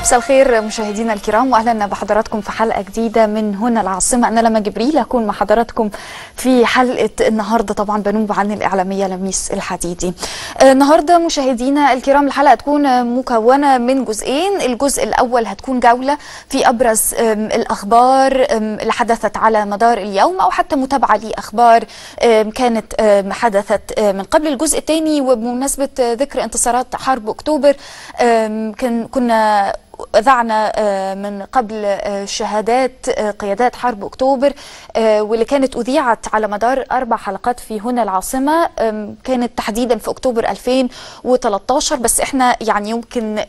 مساء الخير مشاهدينا الكرام واهلا بحضراتكم في حلقه جديده من هنا العاصمه انا لما جبريل هكون مع حضراتكم في حلقه النهارده طبعا بنوب عن الاعلاميه لميس الحديدي. النهارده مشاهدينا الكرام الحلقه تكون مكونه من جزئين، الجزء الاول هتكون جوله في ابرز الاخبار اللي حدثت على مدار اليوم او حتى متابعه لاخبار كانت حدثت من قبل الجزء الثاني وبمناسبه ذكر انتصارات حرب اكتوبر كان كنا اذعنا من قبل شهادات قيادات حرب اكتوبر واللي كانت اذيعت على مدار اربع حلقات في هنا العاصمه كانت تحديدا في اكتوبر 2013 بس احنا يعني يمكن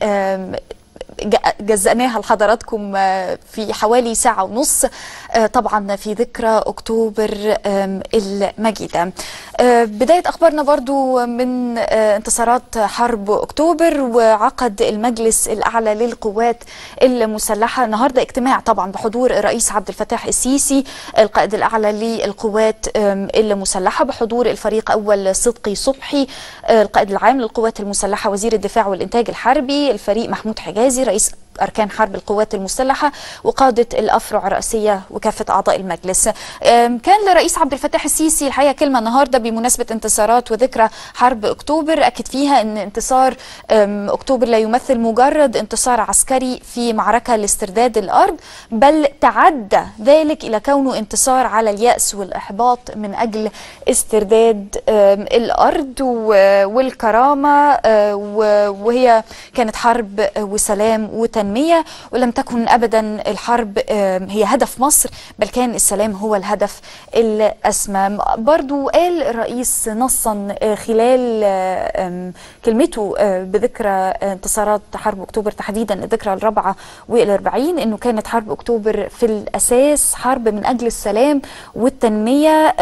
جزأناها لحضراتكم في حوالي ساعة ونص طبعا في ذكرى أكتوبر المجيدة بداية أخبارنا برضو من انتصارات حرب أكتوبر وعقد المجلس الأعلى للقوات المسلحة النهاردة اجتماع طبعا بحضور الرئيس عبد الفتاح السيسي القائد الأعلى للقوات المسلحة بحضور الفريق أول صدقي صبحي القائد العام للقوات المسلحة وزير الدفاع والإنتاج الحربي الفريق محمود حجازي رئيس أركان حرب القوات المسلحة وقادة الأفرع الرئاسية وكافة أعضاء المجلس كان لرئيس عبد الفتاح السيسي الحقيقة كلمة النهاردة بمناسبة انتصارات وذكرى حرب أكتوبر أكد فيها أن انتصار أكتوبر لا يمثل مجرد انتصار عسكري في معركة لاسترداد الأرض بل تعدى ذلك إلى كونه انتصار على اليأس والإحباط من أجل استرداد الأرض والكرامة وهي كانت حرب وسلام وتنمية ولم تكن أبدا الحرب هي هدف مصر بل كان السلام هو الهدف الأسمى برضو قال الرئيس نصا خلال كلمته بذكرى انتصارات حرب أكتوبر تحديدا الذكرى الرابعة والأربعين أنه كانت حرب أكتوبر في الأساس حرب من أجل السلام والتنمية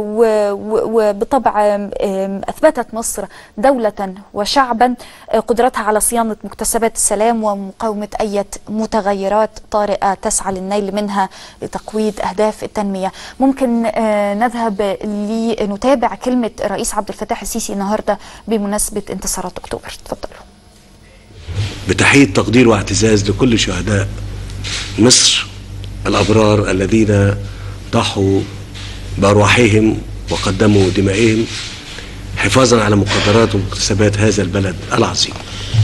وبطبع أثبتت مصر دولة وشعبا قدرتها على صيانة مكتسبات السلام ومقاومة أي متغيرات طارئة تسعى للنيل منها لتقويض أهداف التنمية ممكن نذهب لنتابع كلمة الرئيس عبد الفتاح السيسي النهاردة بمناسبة انتصارات أكتوبر تفضلوا بتحية تقدير واعتزاز لكل شهداء مصر الأبرار الذين ضحوا بأرواحهم وقدموا دمائهم حفاظا على مقدرات ومكتسبات هذا البلد العظيم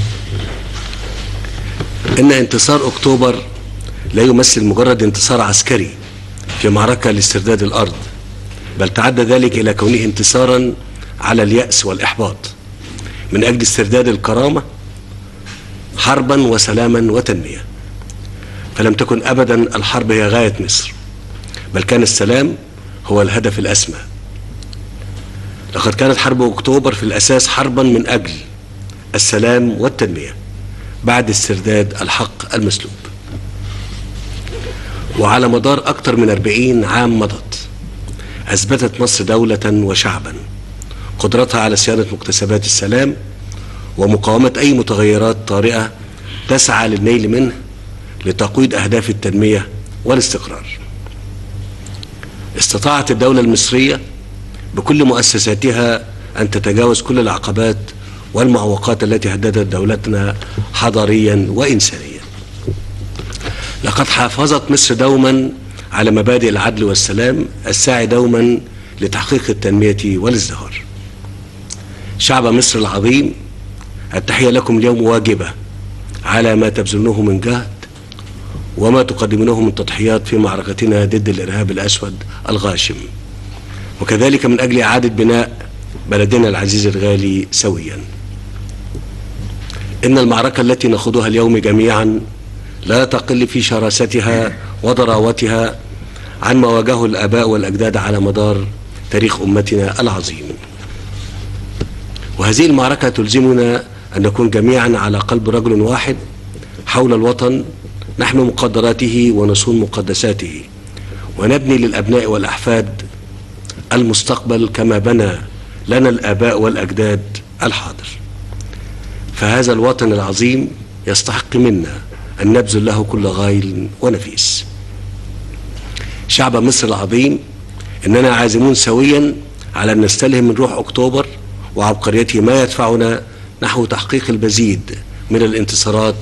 ان انتصار اكتوبر لا يمثل مجرد انتصار عسكري في معركة لاسترداد الارض بل تعدى ذلك الى كونه انتصارا على اليأس والاحباط من اجل استرداد الكرامة حربا وسلاما وتنمية فلم تكن ابدا الحرب هي غاية مصر بل كان السلام هو الهدف الاسمى لقد كانت حرب اكتوبر في الاساس حربا من اجل السلام والتنميه بعد استرداد الحق المسلوب وعلى مدار أكثر من أربعين عام مضت أثبتت مصر دولة وشعبا قدرتها على صيانة مكتسبات السلام ومقاومة أي متغيرات طارئة تسعى للنيل منه لتقويض أهداف التنمية والاستقرار استطاعت الدولة المصرية بكل مؤسساتها أن تتجاوز كل العقبات والمعوقات التي هددت دولتنا حضاريا وإنسانيا لقد حافظت مصر دوما على مبادئ العدل والسلام الساعي دوما لتحقيق التنمية والازدهار شعب مصر العظيم التحية لكم اليوم واجبة على ما تبذلونه من جهد وما تقدمونه من تضحيات في معركتنا ضد الإرهاب الأسود الغاشم وكذلك من أجل إعادة بناء بلدنا العزيز الغالي سويا إن المعركة التي نخوضها اليوم جميعا لا تقل في شراستها وضراوتها عن ما واجهه الآباء والأجداد على مدار تاريخ أمتنا العظيم وهذه المعركة تلزمنا أن نكون جميعا على قلب رجل واحد حول الوطن نحمي مقدراته ونصون مقدساته ونبني للأبناء والأحفاد المستقبل كما بنى لنا الآباء والأجداد الحاضر فهذا الوطن العظيم يستحق منا أن نبذل له كل غايل ونفيس شعب مصر العظيم إننا عازمون سويا على أن نستلهم من روح أكتوبر وعبقريته ما يدفعنا نحو تحقيق المزيد من الانتصارات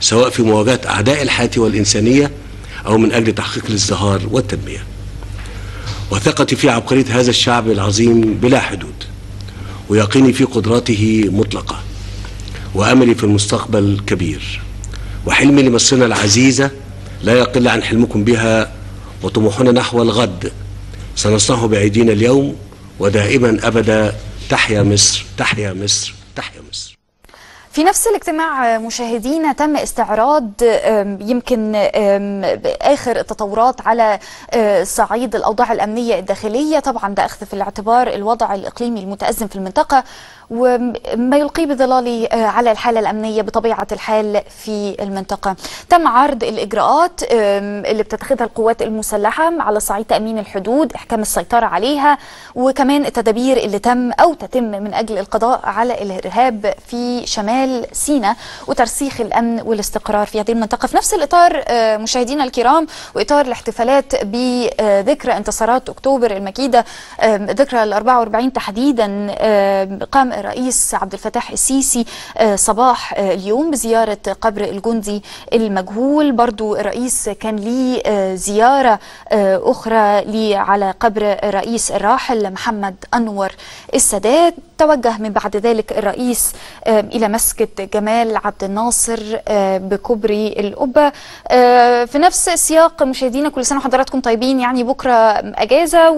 سواء في مواجهة أعداء الحياة والإنسانية أو من أجل تحقيق الازدهار والتنمية وثقتي في عبقرية هذا الشعب العظيم بلا حدود ويقيني في قدراته مطلقة وأملي في المستقبل كبير وحلمي لمصرنا العزيزة لا يقل عن حلمكم بها وطموحنا نحو الغد سنصنعه بأيدينا اليوم ودائما أبدا تحيا مصر تحيا مصر تحيا مصر في نفس الاجتماع مشاهدينا تم استعراض يمكن اخر التطورات على صعيد الاوضاع الامنيه الداخليه طبعا ده اخذ في الاعتبار الوضع الاقليمي المتازم في المنطقه وما يلقي بظلال على الحاله الامنيه بطبيعه الحال في المنطقه. تم عرض الاجراءات اللي بتتخذها القوات المسلحه على صعيد تامين الحدود، احكام السيطره عليها وكمان التدابير اللي تم او تتم من اجل القضاء على الارهاب في شمال سيناء وترسيخ الامن والاستقرار في هذه المنطقه. في نفس الاطار مشاهدينا الكرام واطار الاحتفالات بذكرى انتصارات اكتوبر المجيده ذكرى ال 44 تحديدا قام الرئيس عبد الفتاح السيسي صباح اليوم بزيارة قبر الجندي المجهول برضو الرئيس كان ليه زيارة أخرى لي على قبر الرئيس الراحل محمد أنور السادات توجه من بعد ذلك الرئيس إلى مسجد جمال عبد الناصر بكوبري القبة في نفس السياق مشاهدينا كل سنة وحضراتكم طيبين يعني بكرة أجازة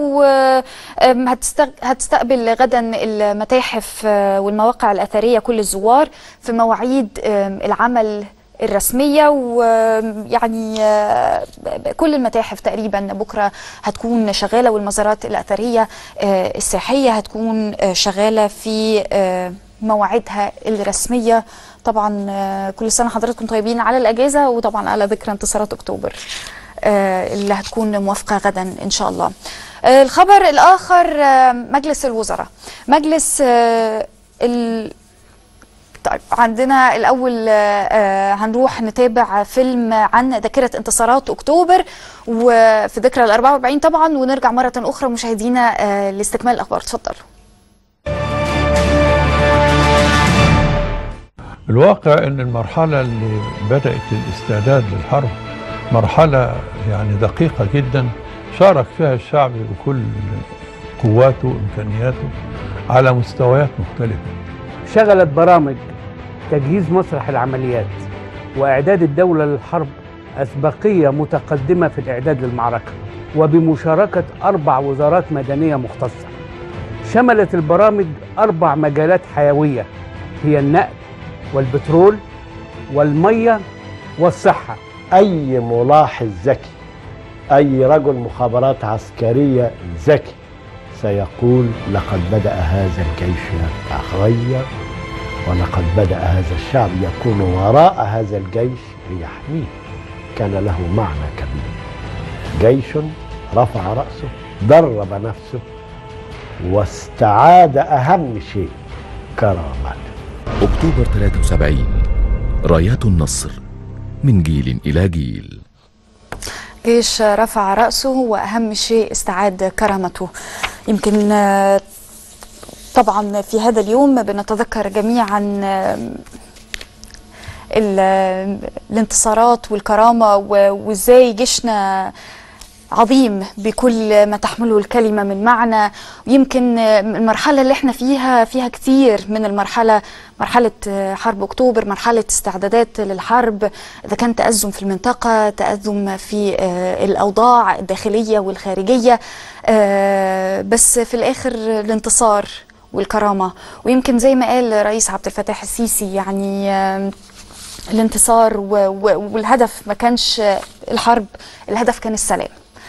وهتستقبل غدا المتاحف والمواقع الأثرية كل الزوار في مواعيد العمل الرسمية ويعني كل المتاحف تقريبا بكرة هتكون شغالة والمزارات الأثرية السياحية هتكون شغالة في مواعيدها الرسمية طبعا كل سنة حضراتكم طيبين على الأجازة وطبعا على ذكرى انتصارات أكتوبر اللي هتكون موافقة غدا إن شاء الله الخبر الآخر مجلس الوزراء مجلس ال... طيب عندنا الأول آه هنروح نتابع فيلم عن ذاكرة انتصارات أكتوبر وفي ذكرى ال 44 طبعا ونرجع مرة أخرى مشاهدينا آه لاستكمال الأخبار تفضلوا الواقع ان المرحلة اللي بدأت الاستعداد للحرب مرحلة يعني دقيقة جدا شارك فيها الشعب بكل قواته وامكانياته على مستويات مختلفة شغلت برامج تجهيز مسرح العمليات وإعداد الدولة للحرب أسبقية متقدمة في الإعداد للمعركة وبمشاركة أربع وزارات مدنية مختصة شملت البرامج أربع مجالات حيوية هي النقل والبترول والمية والصحة أي ملاحظ ذكي أي رجل مخابرات عسكرية ذكي سيقول لقد بدأ هذا الجيش يتغير ولقد بدأ هذا الشعب يكون وراء هذا الجيش ليحميه كان له معنى كبير جيش رفع رأسه درب نفسه واستعاد أهم شيء كرامته أكتوبر 73 رايات النصر من جيل إلى جيل جيش رفع رأسه وأهم شيء استعاد كرامته يمكن طبعا في هذا اليوم بنتذكر جميعا الانتصارات والكرامة وازاي جيشنا عظيم بكل ما تحمله الكلمة من معنى ويمكن المرحلة اللي احنا فيها فيها كثير من المرحلة مرحلة حرب أكتوبر مرحلة استعدادات للحرب إذا كان تأزم في المنطقة تأزم في الأوضاع الداخلية والخارجية بس في الآخر الانتصار والكرامة ويمكن زي ما قال رئيس عبد الفتاح السيسي يعني الانتصار والهدف ما كانش الحرب الهدف كان السلام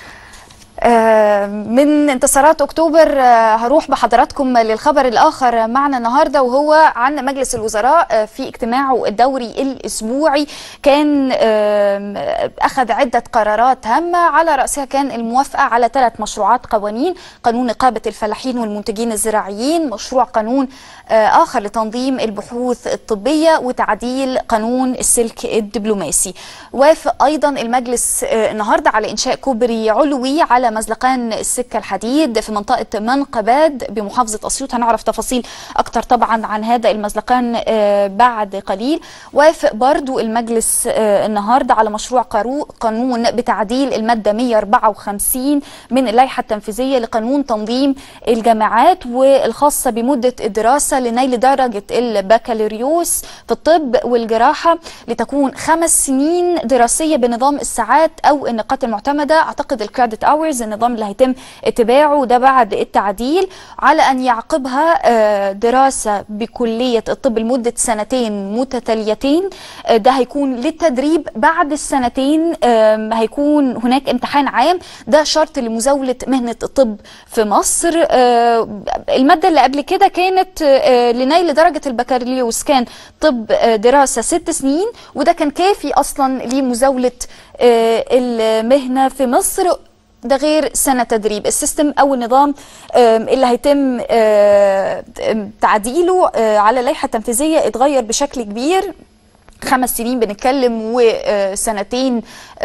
من انتصارات اكتوبر هروح بحضراتكم للخبر الاخر معنا النهارده وهو عن مجلس الوزراء في اجتماعه الدوري الاسبوعي كان اخذ عده قرارات هامه على راسها كان الموافقه على ثلاث مشروعات قوانين قانون نقابه الفلاحين والمنتجين الزراعيين مشروع قانون اخر لتنظيم البحوث الطبيه وتعديل قانون السلك الدبلوماسي وافق ايضا المجلس النهارده على انشاء كوبري علوي على مزلقان مهرجان السكة الحديد في منطقة منقباد بمحافظة أسيوط هنعرف تفاصيل أكتر طبعا عن هذا المزلقان آه، بعد قليل وافق برضو المجلس آه، النهاردة على مشروع قارو- قانون بتعديل المادة 154 من اللائحة التنفيذية لقانون تنظيم الجامعات والخاصة بمدة الدراسة لنيل درجة البكالوريوس في الطب والجراحة لتكون خمس سنين دراسية بنظام الساعات أو النقاط المعتمدة أعتقد الكريدت أورز النظام اللي هيتم اتباعه ده بعد التعديل على أن يعقبها آه، دراسة بكلية الطب لمدة سنتين متتاليتين آه، ده هيكون للتدريب بعد السنتين آم، هيكون هناك امتحان عام ده شرط لمزاولة مهنة الطب في مصر آه، المادة اللي قبل كده كانت آه، لنيل درجة البكالوريوس كان طب آه، دراسة ست سنين وده كان كافي أصلا لمزاولة آه، المهنة في مصر ده غير سنة تدريب السيستم أو النظام آم، اللي هيتم آه، تعديله آه، على اللائحة التنفيذية اتغير بشكل كبير خمس سنين بنتكلم وسنتين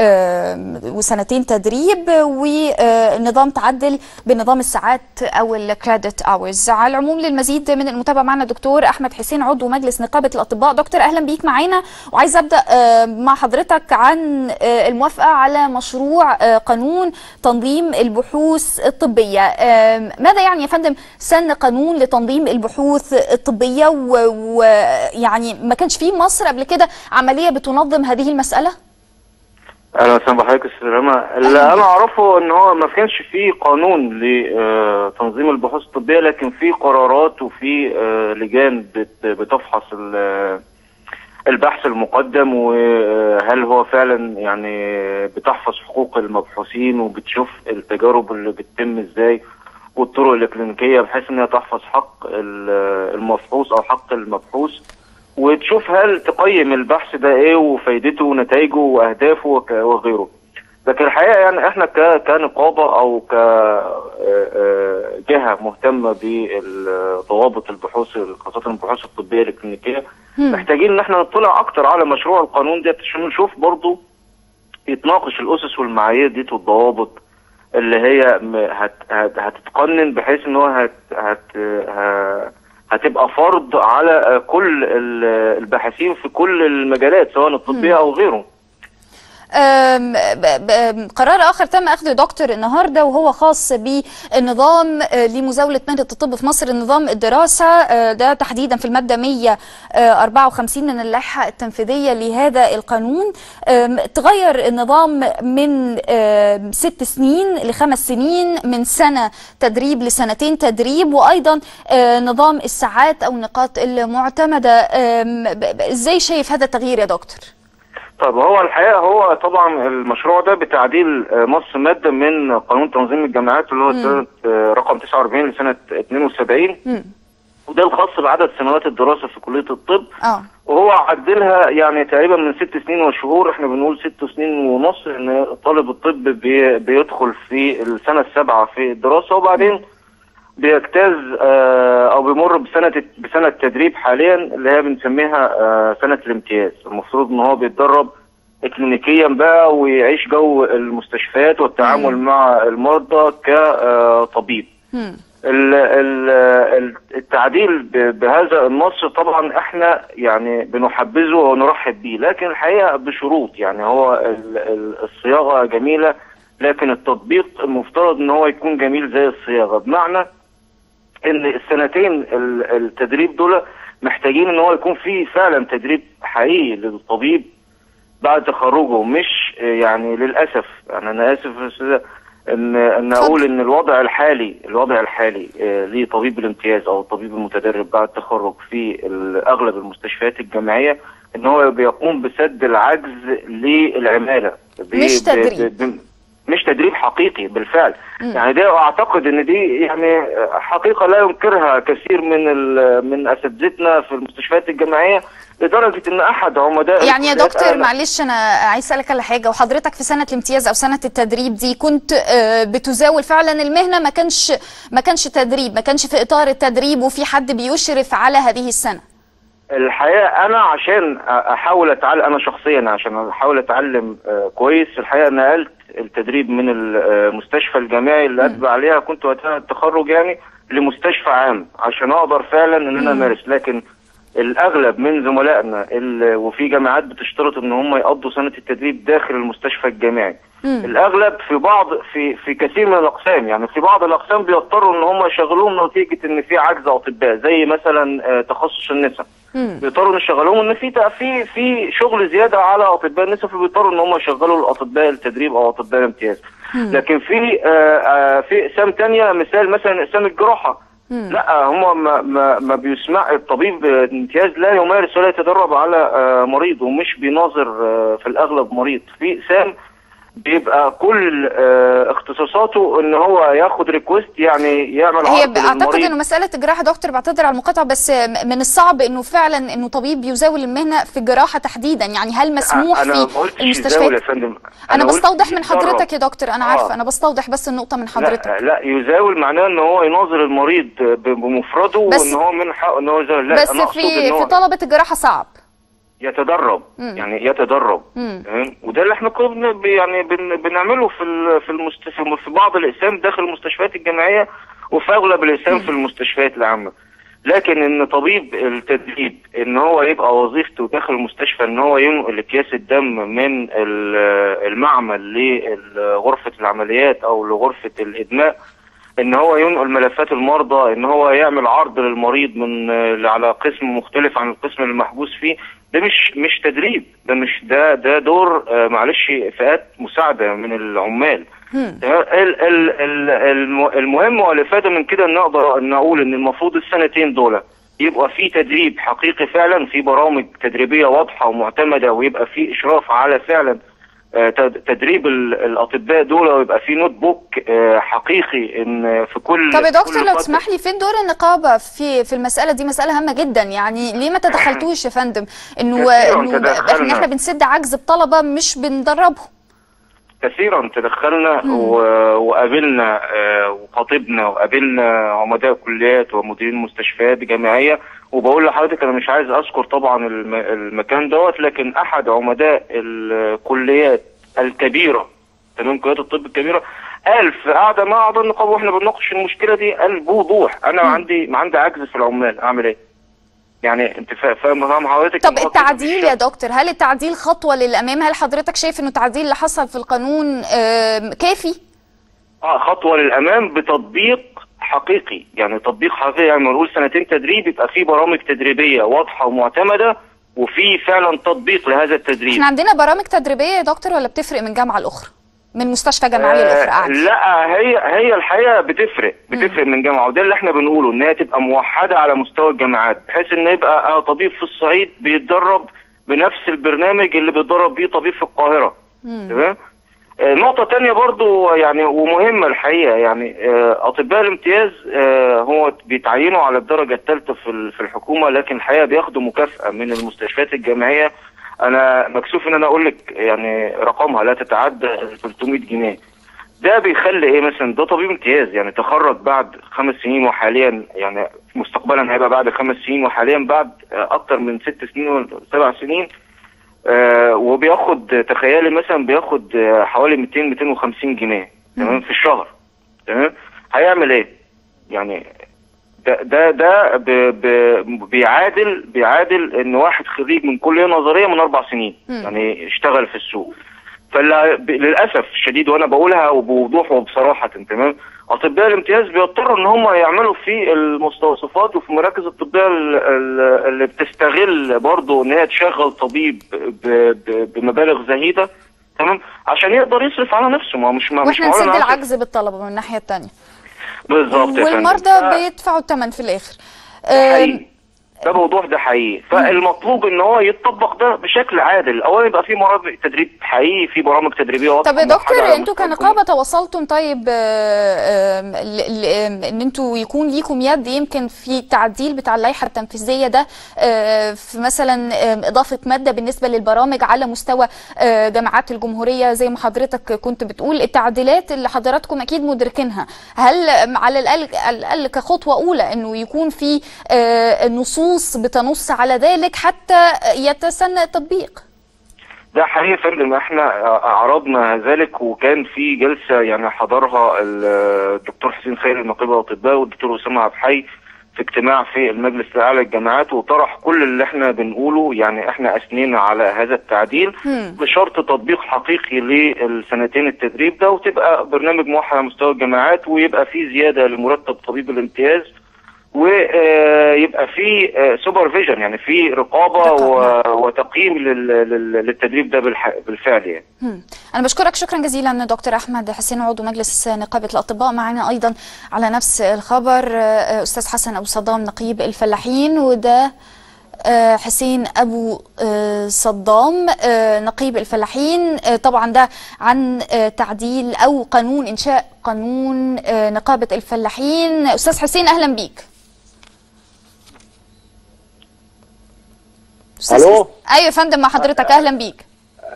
وسنتين تدريب والنظام تعدل بنظام الساعات او الكريدت اورز على العموم للمزيد من المتابعه معنا دكتور احمد حسين عضو مجلس نقابه الاطباء دكتور اهلا بيك معانا وعايز ابدا آه، مع حضرتك عن آه، الموافقه على مشروع آه، قانون تنظيم البحوث الطبيه آه، ماذا يعني يا فندم سن قانون لتنظيم البحوث الطبيه ويعني ما كانش في مصر قبل كده عمليه بتنظم هذه المساله اهلا وسهلا بحضرتك استاذ رما اللي انا اعرفه ان هو ما كانش فيه قانون لتنظيم البحوث الطبيه لكن في قرارات وفي آه، لجان بت- بتفحص ال- البحث المقدم وهل هو فعلا يعني بتحفظ حقوق المبحوثين وبتشوف التجارب اللي بتتم ازاي والطرق الكلينيكيه بحيث انها تحفظ حق ال- المفحوص او حق المبحوث وتشوف هل تقيم البحث ده ايه وفايدته ونتائجه واهدافه وك- وغيره لكن الحقيقه يعني احنا ك- كنقابه او ك آه، آه، جهه مهتمه بضوابط البحوث خاصه البحوث الطبيه الكلينيكيه محتاجين ان احنا نطلع اكتر على مشروع القانون ده عشان نشوف برضه يتناقش الاسس والمعايير دي والضوابط اللي هي م- هت هت هتتقنن بحيث ان هو هت هت ه- هتبقى فرض على كل ال- الباحثين في كل المجالات سواء الطبيه او غيره أم، ب- ب- قرار آخر تم أخذه دكتور النهاردة وهو خاص بالنظام آه، لمزاولة مهنة الطب في مصر نظام الدراسة آه، ده تحديدا في المادة 154 من اللائحة التنفيذية لهذا القانون أم، تغير النظام من آم، ست سنين لخمس سنين من سنة تدريب لسنتين تدريب وأيضا آه، نظام الساعات أو النقاط المعتمدة أم، ب- ب- إزاي شايف هذا التغيير يا دكتور؟ طب هو الحقيقه هو طبعا المشروع ده بتعديل آه، نص ماده من قانون تنظيم الجامعات اللي هو سنه آه، رقم 49 لسنه 72 مم. وده الخاص بعدد سنوات الدراسه في كليه الطب اه وهو عدلها يعني تقريبا من ست سنين وشهور احنا بنقول ست سنين ونص ان طالب الطب بي بيدخل في السنه السابعه في الدراسه وبعدين بيجتاز آه، او بيمر بسنه بسنه تدريب حاليا اللي هي بنسميها آه، سنه الامتياز المفروض ان هو بيتدرب اكلينيكيا بقى ويعيش جو المستشفيات والتعامل مع المرضى كطبيب مم. ال- ال- ال- التعديل ب- بهذا النص طبعا احنا يعني بنحبذه ونرحب به لكن الحقيقه بشروط يعني هو ال- ال- الصياغه جميله لكن التطبيق المفترض ان هو يكون جميل زي الصياغه بمعنى ان السنتين ال- التدريب دول محتاجين ان هو يكون فيه فعلا تدريب حقيقي للطبيب بعد تخرجه مش آه، يعني للاسف يعني انا اسف يا أستاذة، ان ان اتفضل. اقول ان الوضع الحالي الوضع الحالي آه، لطبيب الامتياز او الطبيب المتدرب بعد التخرج في ال- اغلب المستشفيات الجامعيه ان هو بيقوم بسد العجز للعماله ب- مش ب- تدريب. ب- مش تدريب حقيقي بالفعل يعني ده اعتقد ان دي يعني حقيقه لا ينكرها كثير من ال- من اساتذتنا في المستشفيات الجامعيه لدرجه ان احد عمداء يعني يا الكليات دكتور قال- معلش انا عايز اسالك على حاجه وحضرتك في سنه الامتياز او سنه التدريب دي كنت آه، بتزاول فعلا المهنه ما كانش ما كانش تدريب ما كانش في اطار التدريب وفي حد بيشرف على هذه السنه الحقيقه انا عشان احاول اتعلم انا شخصيا عشان احاول اتعلم آه، كويس الحقيقه نقلت التدريب من المستشفى الجامعي اللي اتبع عليها كنت وقتها التخرج يعني لمستشفى عام عشان اقدر فعلا ان انا امارس لكن الاغلب من زملائنا ال- وفي جامعات بتشترط ان هم يقضوا سنه التدريب داخل المستشفى الجامعي الاغلب في بعض في في كثير من الاقسام يعني في بعض الاقسام بيضطروا ان هم يشغلوهم نتيجه ان في عجز اطباء زي مثلا آه، تخصص النساء بيضطروا يشغلوهم ان في تق- في في شغل زياده على اطباء النساء فبيضطروا ان هم يشغلوا الاطباء التدريب او اطباء الامتياز لكن في آه، آه، في اقسام تانية مثال مثلا اقسام الجراحه لا هم ما ما, ما بيسمع الطبيب الامتياز لا يمارس ولا يتدرب على آه، مريض ومش بيناظر آه، في الاغلب مريض في اقسام بيبقى كل آه، اختصاصاته ان هو ياخد ريكوست يعني يعمل هي عرض ب- اعتقد للمريض. انه مساله الجراحه دكتور بعتذر على المقاطعه بس م- من الصعب انه فعلا انه طبيب يزاول المهنه في الجراحه تحديدا يعني هل مسموح انا ما في قلتش يزاول يا المستشفيات فندم انا قلت بستوضح من يتدرب. حضرتك يا دكتور انا آه. عارفه انا بستوضح بس النقطه من حضرتك لا لا يزاول معناه ان هو يناظر المريض ب- بمفرده بس- وان هو من حقه ان هو يزاول لا بس انا اقصد في ان هو في طلبه الجراحه صعب يتدرب يعني يتدرب تمام وده اللي احنا كنا بن- يعني بن بنعمله في ال- في المست في في بعض الاقسام داخل المستشفيات الجامعيه وفي اغلب الاقسام في المستشفيات العامه لكن ان طبيب التدريب ان هو يبقى وظيفته داخل المستشفى ان هو ينقل اكياس الدم من ال- المعمل لغرفه العمليات او لغرفه الادماء ان هو ينقل ملفات المرضى ان هو يعمل عرض للمريض من آه، على قسم مختلف عن القسم اللي محجوز فيه ده مش مش تدريب ده مش ده ده دور آه، معلش فئات مساعده من العمال تمام؟ ال- ال- ال- الم- المهم والافاده من كده ان اقدر ان اقول ان المفروض السنتين دول يبقى في تدريب حقيقي فعلا في برامج تدريبيه واضحه ومعتمده ويبقى في اشراف على فعلا آه، تد- تدريب ال- الاطباء دول ويبقى في نوت بوك آه، حقيقي ان في كل طب يا في دكتور كل لو فترة- تسمح لي فين دور النقابه في في المساله دي مساله هامه جدا يعني ليه ما تدخلتوش يا فندم انه كثيراً انه تدخلنا. احنا احنا بنسد عجز الطلبه مش بندربهم كثيرا تدخلنا و- وقابلنا آه، وخاطبنا وقابلنا عمداء كليات ومديرين مستشفيات جامعيه وبقول لحضرتك انا مش عايز اذكر طبعا الم- المكان دوت لكن احد عمداء الكليات الكبيره تمام كليات الطب الكبيره قال في قعده مع اعضاء النقابه واحنا بنناقش المشكله دي قال بوضوح انا عندي عندي عجز في العمال اعمل ايه؟ يعني انت فا- فاهم فاهم حضرتك طب إن هو التعديل كده يا دكتور هل التعديل خطوه للامام هل حضرتك شايف انه التعديل اللي حصل في القانون آم، كافي اه خطوه للامام بتطبيق حقيقي يعني تطبيق حقيقي يعني نقول سنتين تدريب يبقى في برامج تدريبيه واضحه ومعتمده وفي فعلا تطبيق لهذا التدريب احنا عندنا برامج تدريبيه يا دكتور ولا بتفرق من جامعه لاخرى من مستشفى جامعيه لاخرى آه قاعد لا هي هي الحقيقه بتفرق بتفرق من جامعه وده اللي احنا بنقوله ان هي تبقى موحده على مستوى الجامعات بحيث ان يبقى آه طبيب في الصعيد بيتدرب بنفس البرنامج اللي بيتدرب بيه طبيب في القاهره تمام آه، نقطة تانية برضو يعني ومهمة الحقيقة يعني آه، أطباء الامتياز آه، هو بيتعينوا على الدرجة الثالثة في ال- في الحكومة لكن الحقيقة بياخدوا مكافأة من المستشفيات الجامعية أنا مكسوف إن أنا أقول لك يعني رقمها لا تتعدى 300 جنيه ده بيخلي ايه مثلا ده طبيب امتياز يعني تخرج بعد خمس سنين وحاليا يعني مستقبلا هيبقى بعد خمس سنين وحاليا بعد آه، اكتر من ست سنين وسبع سنين آه وبياخد تخيلي مثلا بياخد آه، حوالي 200 250 جنيه تمام في الشهر تمام هيعمل ايه؟ يعني ده ده ده ب ب بيعادل بيعادل ان واحد خريج من كليه نظريه من اربع سنين يعني اشتغل في السوق فلا ب- للاسف الشديد وانا بقولها وبوضوح وبصراحه تمام اطباء الامتياز بيضطروا ان هم يعملوا في المستوصفات وفي المراكز الطبيه ال- ال- اللي بتستغل برضه ان هي تشغل طبيب ب- ب- بمبالغ زهيده تمام عشان يقدر يصرف على نفسه ما هو مش ما مش واحنا معقول نسد أنا أصرف- العجز بالطلبه من الناحيه الثانيه بالظبط يا فندم. والمرضى ف- بيدفعوا الثمن في الاخر ده آم، حقيقي ده بوضوح ده حقيقي فالمطلوب ان هو يتطبق ده بشكل عادل اولا يبقى في برامج تدريب حقيقي في برامج تدريبيه واضحه طب يا موحدة دكتور على انتوا مستوى كنقابه تواصلتم طيب آه، آم، ل- ل- آم، ان انتوا يكون ليكم يد يمكن في التعديل بتاع اللائحه التنفيذيه ده آه، في مثلا آم، اضافه ماده بالنسبه للبرامج على مستوى آه، جامعات الجمهوريه زي ما حضرتك كنت بتقول التعديلات اللي حضراتكم اكيد مدركينها هل آم، على الاقل على الاقل كخطوه اولى انه يكون في آه، نصوص بتنص على ذلك حتى يتسنى التطبيق ده حقيقي يا فندم احنا عرضنا ذلك وكان في جلسه يعني حضرها الدكتور حسين خيري النقيب الاطباء والدكتور اسامه عبد الحي في اجتماع في المجلس الاعلى للجامعات وطرح كل اللي احنا بنقوله يعني احنا اثنينا على هذا التعديل مم. بشرط تطبيق حقيقي للسنتين التدريب ده وتبقى برنامج موحد على مستوى الجامعات ويبقى في زياده لمرتب طبيب الامتياز ويبقى في سوبرفيجن يعني في رقابه رقابة. و- وتقييم لل- لل- للتدريب ده بالح- بالفعل يعني مم. أنا بشكرك شكرا جزيلا دكتور أحمد حسين عضو مجلس نقابة الأطباء معنا أيضا على نفس الخبر آه، أستاذ حسن أبو صدام نقيب الفلاحين وده آه، حسين أبو آه، صدام آه، نقيب الفلاحين آه، طبعا ده عن آه، تعديل أو قانون إنشاء قانون آه، نقابة الفلاحين أستاذ حسين أهلا بيك أستاذ ألو؟ حسين- أيوة يا فندم مع حضرتك أهلا بيك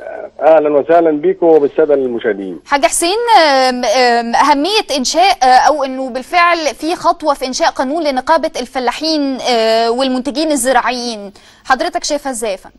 اهلا وسهلا بيكم وبالساده المشاهدين حاج حسين آم، آم، أهمية إنشاء آه، أو أنه بالفعل في خطوة في إنشاء قانون لنقابة الفلاحين آه، والمنتجين الزراعيين حضرتك شايفها إزاي يا فندم؟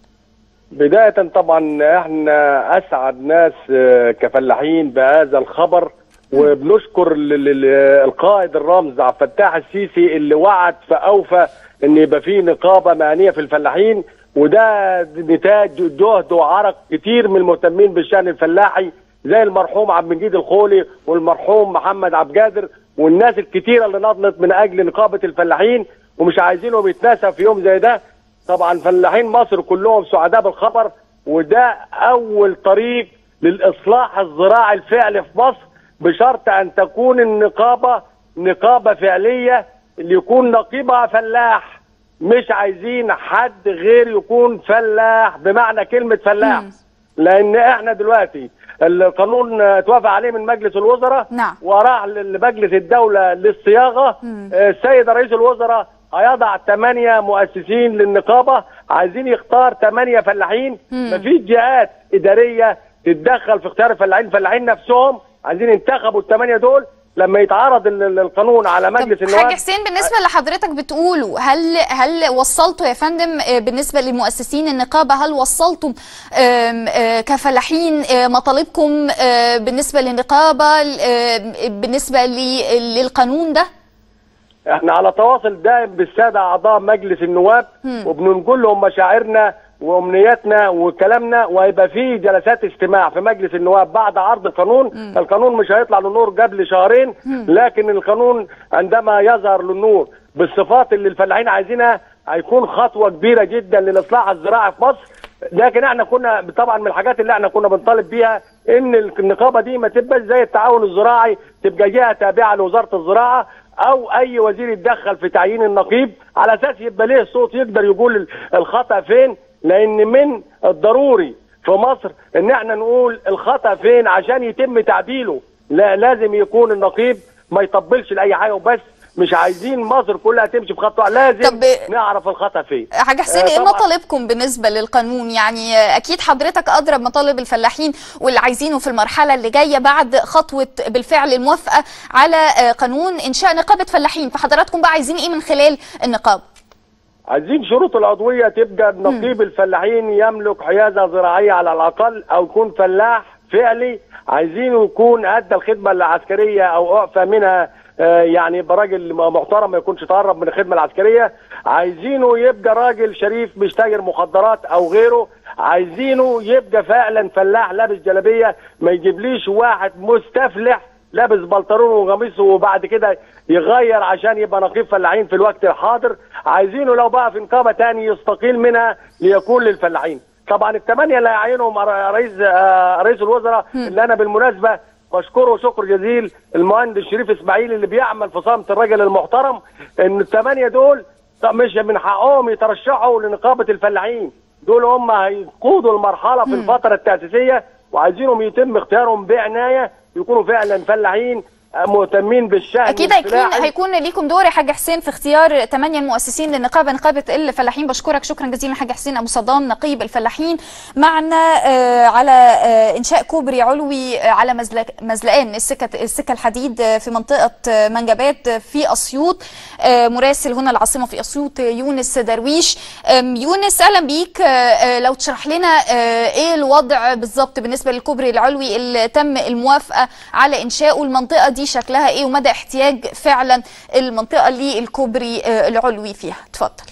بدايه طبعا احنا اسعد ناس آه، كفلاحين بهذا الخبر وبنشكر ل- ل- ل- القائد الرمز عبد الفتاح السيسي اللي وعد فاوفى ان يبقى في نقابه مهنيه في الفلاحين وده نتاج جهد وعرق كتير من المهتمين بالشان الفلاحي زي المرحوم عبد المجيد الخولي والمرحوم محمد عبد القادر والناس الكتيره اللي نضلت من اجل نقابه الفلاحين ومش عايزينهم يتناسى في يوم زي ده طبعا فلاحين مصر كلهم سعداء بالخبر وده اول طريق للاصلاح الزراعي الفعلي في مصر بشرط ان تكون النقابه نقابه فعليه اللي يكون نقيبها فلاح مش عايزين حد غير يكون فلاح بمعنى كلمه فلاح مم. لان احنا دلوقتي القانون اتوافق عليه من مجلس الوزراء نعم. وراح لمجلس الدوله للصياغه مم. آه، السيد رئيس الوزراء هيضع ثمانية مؤسسين للنقابة عايزين يختار ثمانية فلاحين مم. مفيش جهات إدارية تتدخل في اختيار الفلاحين الفلاحين نفسهم عايزين ينتخبوا الثمانية دول لما يتعرض ال- ال- القانون على مجلس طب النواب حاج حسين بالنسبة لحضرتك بتقوله هل هل وصلتوا يا فندم آه، بالنسبة لمؤسسين النقابة هل وصلتم آم، آه، كفلاحين آه، مطالبكم آه، بالنسبة للنقابة آه، بالنسبة ل- للقانون ده؟ احنا على تواصل دائم بالسادة أعضاء مجلس النواب مم. وبننقل لهم مشاعرنا وامنياتنا وكلامنا وهيبقى في جلسات استماع في مجلس النواب بعد عرض القانون القانون مش هيطلع للنور قبل شهرين لكن القانون عندما يظهر للنور بالصفات اللي الفلاحين عايزينها هيكون خطوه كبيره جدا للاصلاح الزراعي في مصر لكن احنا كنا طبعا من الحاجات اللي احنا كنا بنطالب بيها ان النقابه دي ما تبقاش زي التعاون الزراعي تبقى جهه تابعه لوزاره الزراعه او اي وزير يتدخل في تعيين النقيب على اساس يبقى ليه صوت يقدر يقول الخطا فين لان من الضروري في مصر ان احنا نقول الخطا فين عشان يتم تعديله لا لازم يكون النقيب ما يطبلش لاي حاجه وبس مش عايزين مصر كلها تمشي في خطوه لازم طب- نعرف الخطا فين حاج حسين آه، ايه طبعاً. مطالبكم بالنسبه للقانون يعني آه، اكيد حضرتك ادرى بمطالب الفلاحين واللي عايزينه في المرحله اللي جايه بعد خطوه بالفعل الموافقه على آه، قانون انشاء نقابه فلاحين فحضراتكم بقى عايزين ايه من خلال النقابه عايزين شروط العضوية تبقى نقيب الفلاحين يملك حيازة زراعية على الأقل أو يكون فلاح فعلي عايزينه يكون أدى الخدمة العسكرية أو أعفى منها آه، يعني يبقى راجل محترم ما يكونش تهرب من الخدمة العسكرية عايزينه يبقى راجل شريف مش تاجر مخدرات أو غيره عايزينه يبقى فعلا فلاح لابس جلابية ما يجيبليش واحد مستفلح لابس بلطرون وقميص وبعد كده يغير عشان يبقى نقيب فلاحين في الوقت الحاضر عايزينه لو بقى في نقابه تاني يستقيل منها ليكون للفلاحين طبعا الثمانيه اللي هيعينهم رئيس آه، رئيس الوزراء اللي انا بالمناسبه بشكره شكر جزيل المهندس شريف اسماعيل اللي بيعمل في صمت الراجل المحترم ان الثمانيه دول طب مش من حقهم يترشحوا لنقابه الفلاحين دول هم هيقودوا المرحله في الفتره التاسيسيه وعايزينهم يتم اختيارهم بعنايه يكونوا فعلا فلاحين مهتمين بالشأن اكيد هيكون الفلاحي. هيكون ليكم دور يا حاج حسين في اختيار ثمانية المؤسسين للنقابه نقابه الفلاحين بشكرك شكرا جزيلا حاج حسين ابو صدام نقيب الفلاحين معنا آه، على آه، انشاء كوبري علوي آه، على مزلق مزلقان السكه السكه الحديد آه، في منطقه آه، منجبات آه، في اسيوط آه، مراسل هنا العاصمه في اسيوط آه، يونس درويش آم، يونس اهلا بيك آه، آه، لو تشرح لنا آه، ايه الوضع بالظبط بالنسبه للكوبري العلوي اللي تم الموافقه على انشائه المنطقه دي شكلها ايه ومدى احتياج فعلا المنطقه للكوبري آه، العلوي فيها اتفضل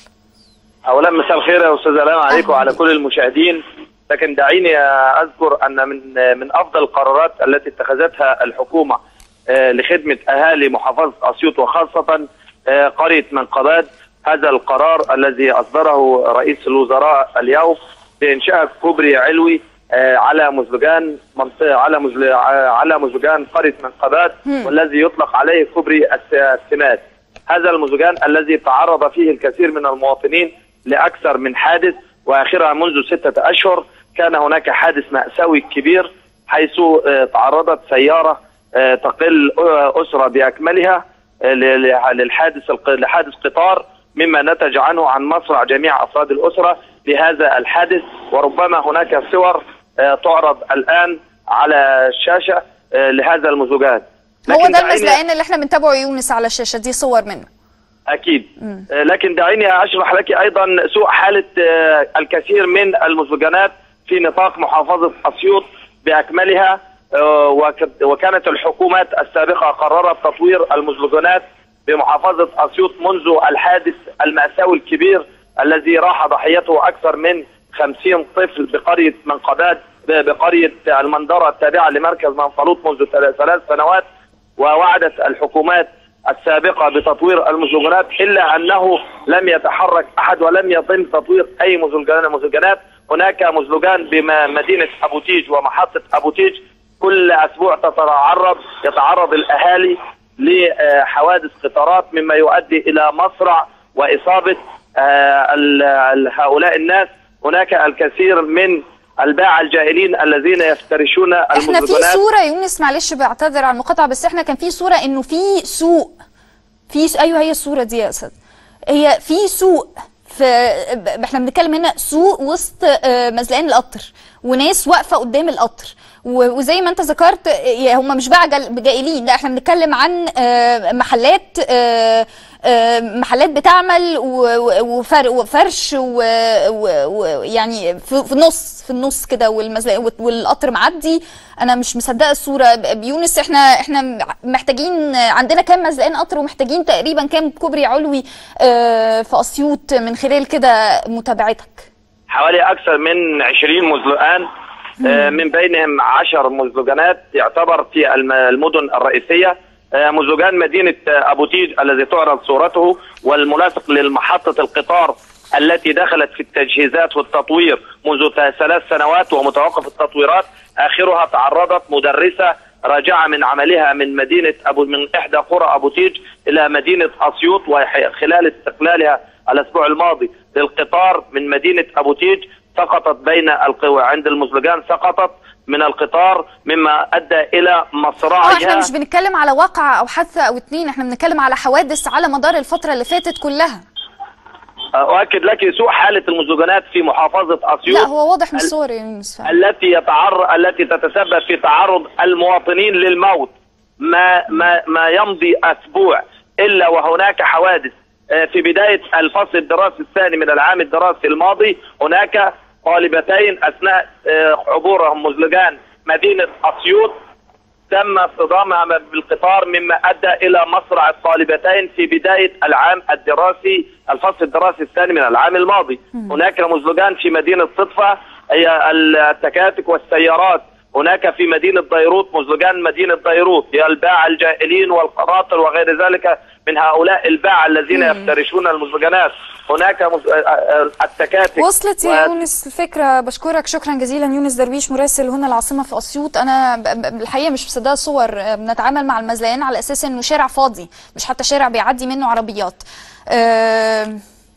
اولا مساء الخير يا استاذ الام عليك أهلاً وعلى بك. كل المشاهدين لكن دعيني اذكر ان من من افضل القرارات التي اتخذتها الحكومه آه، لخدمه اهالي محافظه اسيوط وخاصه آه، قريه منقبات هذا القرار الذي اصدره رئيس الوزراء اليوم بانشاء كوبري علوي آه، على مزلجان منطقه على مزل على مزلجان قريه منقبات والذي يطلق عليه كوبري الس- السمات هذا المزجان الذي تعرض فيه الكثير من المواطنين لأكثر من حادث وآخرها منذ ستة أشهر كان هناك حادث مأساوي كبير حيث آه، تعرضت سيارة آه، تقل آه، أسرة بأكملها آه، ل- ل- للحادث الق- لحادث قطار مما نتج عنه عن مصرع جميع أفراد الأسرة لهذا الحادث وربما هناك صور آه، تعرض الآن على الشاشة آه، لهذا المزجان هو لكن ده دعيني- المزلقان اللي احنا بنتابعه يونس على الشاشه دي صور منه اكيد آه، لكن دعيني اشرح لك ايضا سوء حاله آه، الكثير من المزلجانات في نطاق محافظه اسيوط باكملها آه، وك- وكانت الحكومات السابقه قررت تطوير المزلجانات بمحافظه اسيوط منذ الحادث الماساوي الكبير الذي راح ضحيته اكثر من 50 طفل بقريه منقبات ب- بقريه المندره التابعه لمركز منفلوط منذ ثلاث ثلاث سنوات ووعدت الحكومات السابقه بتطوير المزلجانات الا انه لم يتحرك احد ولم يتم تطوير اي مزلجان مزلجانات هناك مزلجان بمدينه ابو تيج ومحطه ابو تيج كل اسبوع تتعرض يتعرض الاهالي لحوادث قطارات مما يؤدي الى مصرع واصابه آه، ال- ال- هؤلاء الناس هناك الكثير من الباعة الجاهلين الذين يفترشون احنا في المزلجانات صوره يونس معلش بعتذر على المقاطعه بس احنا كان في صوره انه في سوق في س- ايوه هي الصوره دي يا اسد هي في سوق في ب- احنا بنتكلم هنا سوق وسط آه، مزلقان القطر وناس واقفه قدام القطر و- وزي ما انت ذكرت آه، هم مش بقى جل- جائلين لا احنا بنتكلم عن آه، محلات آه، آه، محلات بتعمل و- و- وفر- وفرش ويعني في في النص في النص كده والمزلق والقطر معدي انا مش مصدقه الصوره ب- بيونس احنا احنا محتاجين عندنا كام مزلقان قطر ومحتاجين تقريبا كام كوبري علوي آه، في اسيوط من خلال كده متابعتك حوالي أكثر من 20 مزلقان آه، من بينهم 10 مزلقانات يعتبر في الم- المدن الرئيسية آه، مزلقان مدينة آه، أبو تيج الذي تعرض صورته والملاصق للمحطة القطار التي دخلت في التجهيزات والتطوير منذ ث- ثلاث سنوات ومتوقف التطويرات آخرها تعرضت مدرسة راجعة من عملها من مدينة أبو من إحدى قرى أبو تيج إلى مدينة أسيوط وخلال استقلالها الأسبوع الماضي للقطار من مدينة أبو تيج سقطت بين القوى عند المزلجان سقطت من القطار مما أدى إلى اه احنا مصرعها مش بنتكلم على واقعة او حادثة او اتنين احنا بنتكلم على حوادث على مدار الفترة اللي فاتت كلها أؤكد لك سوء حالة المزلجانات في محافظة أسيوط لا هو واضح من ال- الصور يا يونس فعلا. التي يتعرض التي تتسبب في تعرض المواطنين للموت ما ما ما يمضي اسبوع الا وهناك حوادث آه، في بدايه الفصل الدراسي الثاني من العام الدراسي الماضي هناك طالبتين اثناء آه، عبورهم مزلجان مدينه اسيوط تم اصطدامها بالقطار مما ادى الى مصرع الطالبتين في بدايه العام الدراسي الفصل الدراسي الثاني من العام الماضي هناك مزلجان في مدينه صدفه هي التكاتك والسيارات هناك في مدينه بيروت مزلجان مدينه بيروت هي الباعة الجائلين والقناطر وغير ذلك من هؤلاء الباعة الذين يفترشون المزلجانات هناك مز... آه، آه، التكاتك وصلت يا و- يونس الفكرة بشكرك شكرا جزيلا يونس درويش مراسل هنا العاصمة في أسيوط أنا ب- ب- الحقيقة مش مصدقة صور آه، بنتعامل مع المزلقان على أساس إنه شارع فاضي مش حتى شارع بيعدي منه عربيات آه،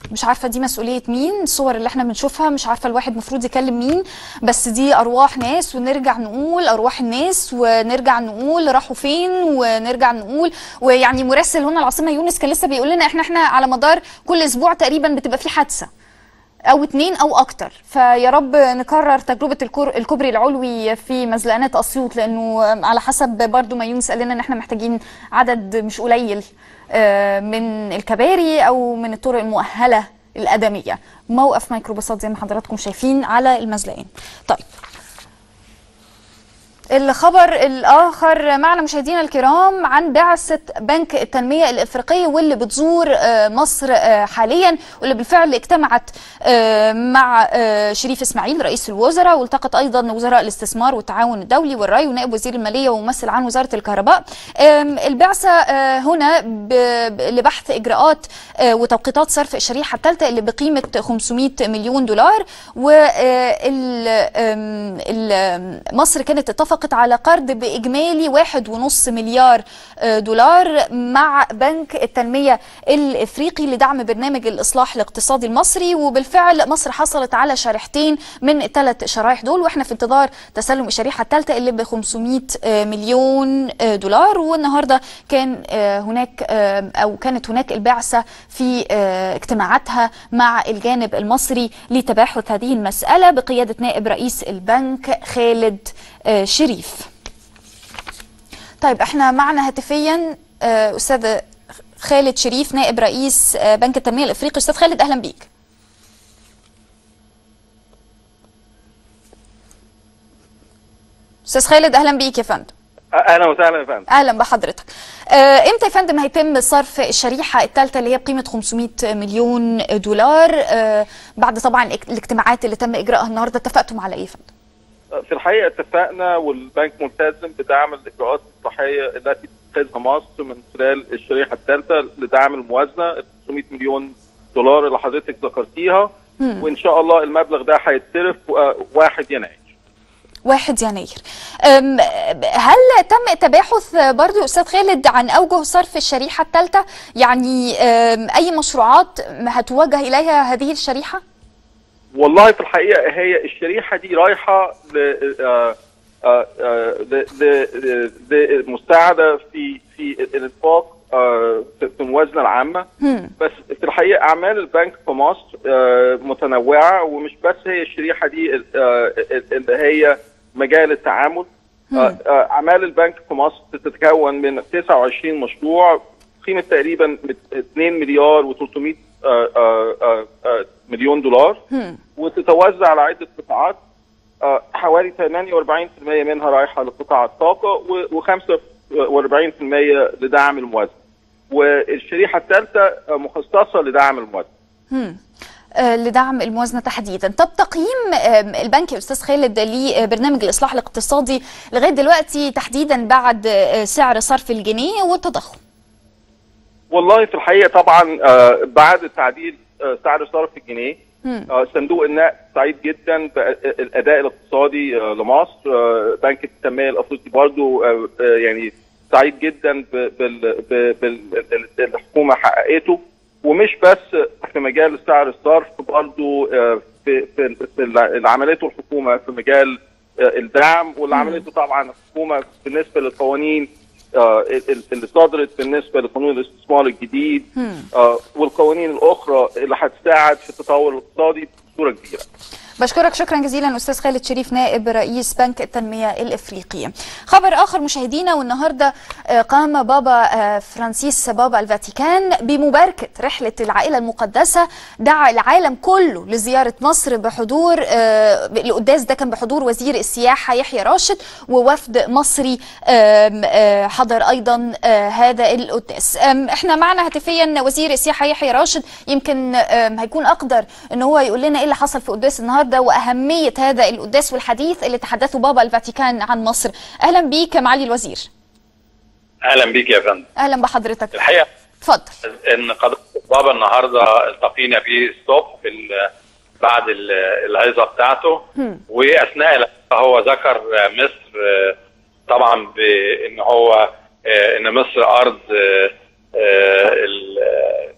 مش عارفه دي مسؤوليه مين الصور اللي احنا بنشوفها مش عارفه الواحد المفروض يكلم مين بس دي ارواح ناس ونرجع نقول ارواح الناس ونرجع نقول راحوا فين ونرجع نقول ويعني مراسل هنا العاصمه يونس كان لسه بيقول لنا احنا احنا على مدار كل اسبوع تقريبا بتبقى في حادثه او اتنين او اكتر فيا رب نكرر تجربه الكور الكوبري العلوي في مزلقانات اسيوط لانه على حسب برضو ما يونس قال لنا ان احنا محتاجين عدد مش قليل آه، من الكباري او من الطرق المؤهله الادميه موقف ميكروباصات زي ما حضراتكم شايفين على المزلقين طيب الخبر الآخر معنا مشاهدينا الكرام عن بعثة بنك التنمية الإفريقية واللي بتزور آه، مصر آه، حاليا واللي بالفعل اجتمعت آه، مع آه، شريف إسماعيل رئيس الوزراء والتقت أيضا وزراء الاستثمار والتعاون الدولي والري ونائب وزير المالية وممثل عن وزارة الكهرباء آم، البعثة آه، هنا ب- ب- لبحث إجراءات آه، وتوقيتات صرف الشريحة الثالثة اللي بقيمة 500 مليون دولار ومصر كانت اتفقت على قرض بإجمالي واحد ونص مليار آه، دولار مع بنك التنمية الإفريقي لدعم برنامج الإصلاح الاقتصادي المصري وبالفعل مصر حصلت على شريحتين من الثلاث شرايح دول واحنا في انتظار تسلم الشريحة الثالثة اللي ب 500 آه، مليون آه، دولار والنهارده كان آه، هناك آه، او كانت هناك البعثة في آه، اجتماعاتها مع الجانب المصري لتباحث هذه المسألة بقيادة نائب رئيس البنك خالد آه، شريف طيب احنا معنا هاتفيا آه، استاذ خالد شريف نائب رئيس آه، بنك التنميه الافريقي استاذ خالد اهلا بيك استاذ خالد اهلا بيك يا فندم اهلا وسهلا يا فندم اهلا بحضرتك آه، امتى يا فندم هيتم صرف الشريحه الثالثه اللي هي بقيمه 500 مليون دولار آه، بعد طبعا الاك- الاجتماعات اللي تم اجراءها النهارده اتفقتم على ايه يا فندم في الحقيقه اتفقنا والبنك ملتزم بدعم الاجراءات الاصلاحيه التي تتخذها مصر من خلال الشريحه الثالثه لدعم الموازنه ال 500 مليون دولار اللي حضرتك ذكرتيها مم. وان شاء الله المبلغ ده هيتصرف آه، 1 يناير واحد يناير أم، هل تم التباحث برضو يا أستاذ خالد عن أوجه صرف الشريحة الثالثة يعني أم، أي مشروعات هتوجه إليها هذه الشريحة؟ والله في الحقيقه هي الشريحه دي رايحه ل آه، آه، آه، ل- ل- للمساعده في في الانفاق آه، في في الموازنه العامه هم. بس في الحقيقه اعمال البنك في مصر آه، متنوعه ومش بس هي الشريحه دي آه، اللي هي مجال التعامل آه، آه، اعمال البنك في مصر تتكون من 29 مشروع قيمه تقريبا 2 مليار و300 مليون دولار هم. وتتوزع على عده قطاعات آه، حوالي 48% منها رايحه لقطاع الطاقه و45% لدعم الموازنه والشريحه الثالثه آه، مخصصه لدعم الموازنه هم. آه، لدعم الموازنة تحديدا طب تقييم آم، البنك يا أستاذ خالد لبرنامج الإصلاح الاقتصادي لغاية دلوقتي تحديدا بعد آه، سعر صرف الجنيه والتضخم والله في الحقيقه طبعا آه، بعد تعديل آه، سعر صرف الجنيه هم. آه، صندوق النقد سعيد جدا بالاداء الاقتصادي آه، لمصر آه، بنك التنميه الافريقي برضو آه، آه، يعني سعيد جدا بالحكومه حققته ومش بس في مجال سعر الصرف برضو آه، في في في اللي عملته الحكومه في مجال آه، الدعم واللي عملته طبعا الحكومه بالنسبه للقوانين آه، ال- اللي صدرت بالنسبه لقانون الاستثمار الجديد هم. آه، والقوانين الاخرى اللي هتساعد في التطور الاقتصادي بصوره كبيره. بشكرك شكرا جزيلا استاذ خالد شريف نائب رئيس بنك التنميه الافريقيه. خبر اخر مشاهدينا والنهارده آه، قام بابا آه، فرانسيس بابا الفاتيكان بمباركه رحله العائله المقدسه دعا العالم كله لزياره مصر بحضور آه، القداس ده كان بحضور وزير السياحه يحيى راشد ووفد مصري آم، آه، حضر ايضا آه، هذا القداس. آم، احنا معنا هاتفيا وزير السياحه يحيى راشد يمكن آم، هيكون اقدر ان هو يقول لنا ايه اللي حصل في قداس النهارده واهميه هذا القداس والحديث اللي تحدثه بابا الفاتيكان عن مصر. اهلا بيك يا معالي الوزير. اهلا بيك يا فندم اهلا بحضرتك. الحقيقه اتفضل. ان قضيه بابا النهارده التقينا فيه الصبح في ال- بعد ال- العظه بتاعته هم. واثناء العظة هو ذكر مصر آه، طبعا بان هو آه، ان مصر ارض آه، آه، ال-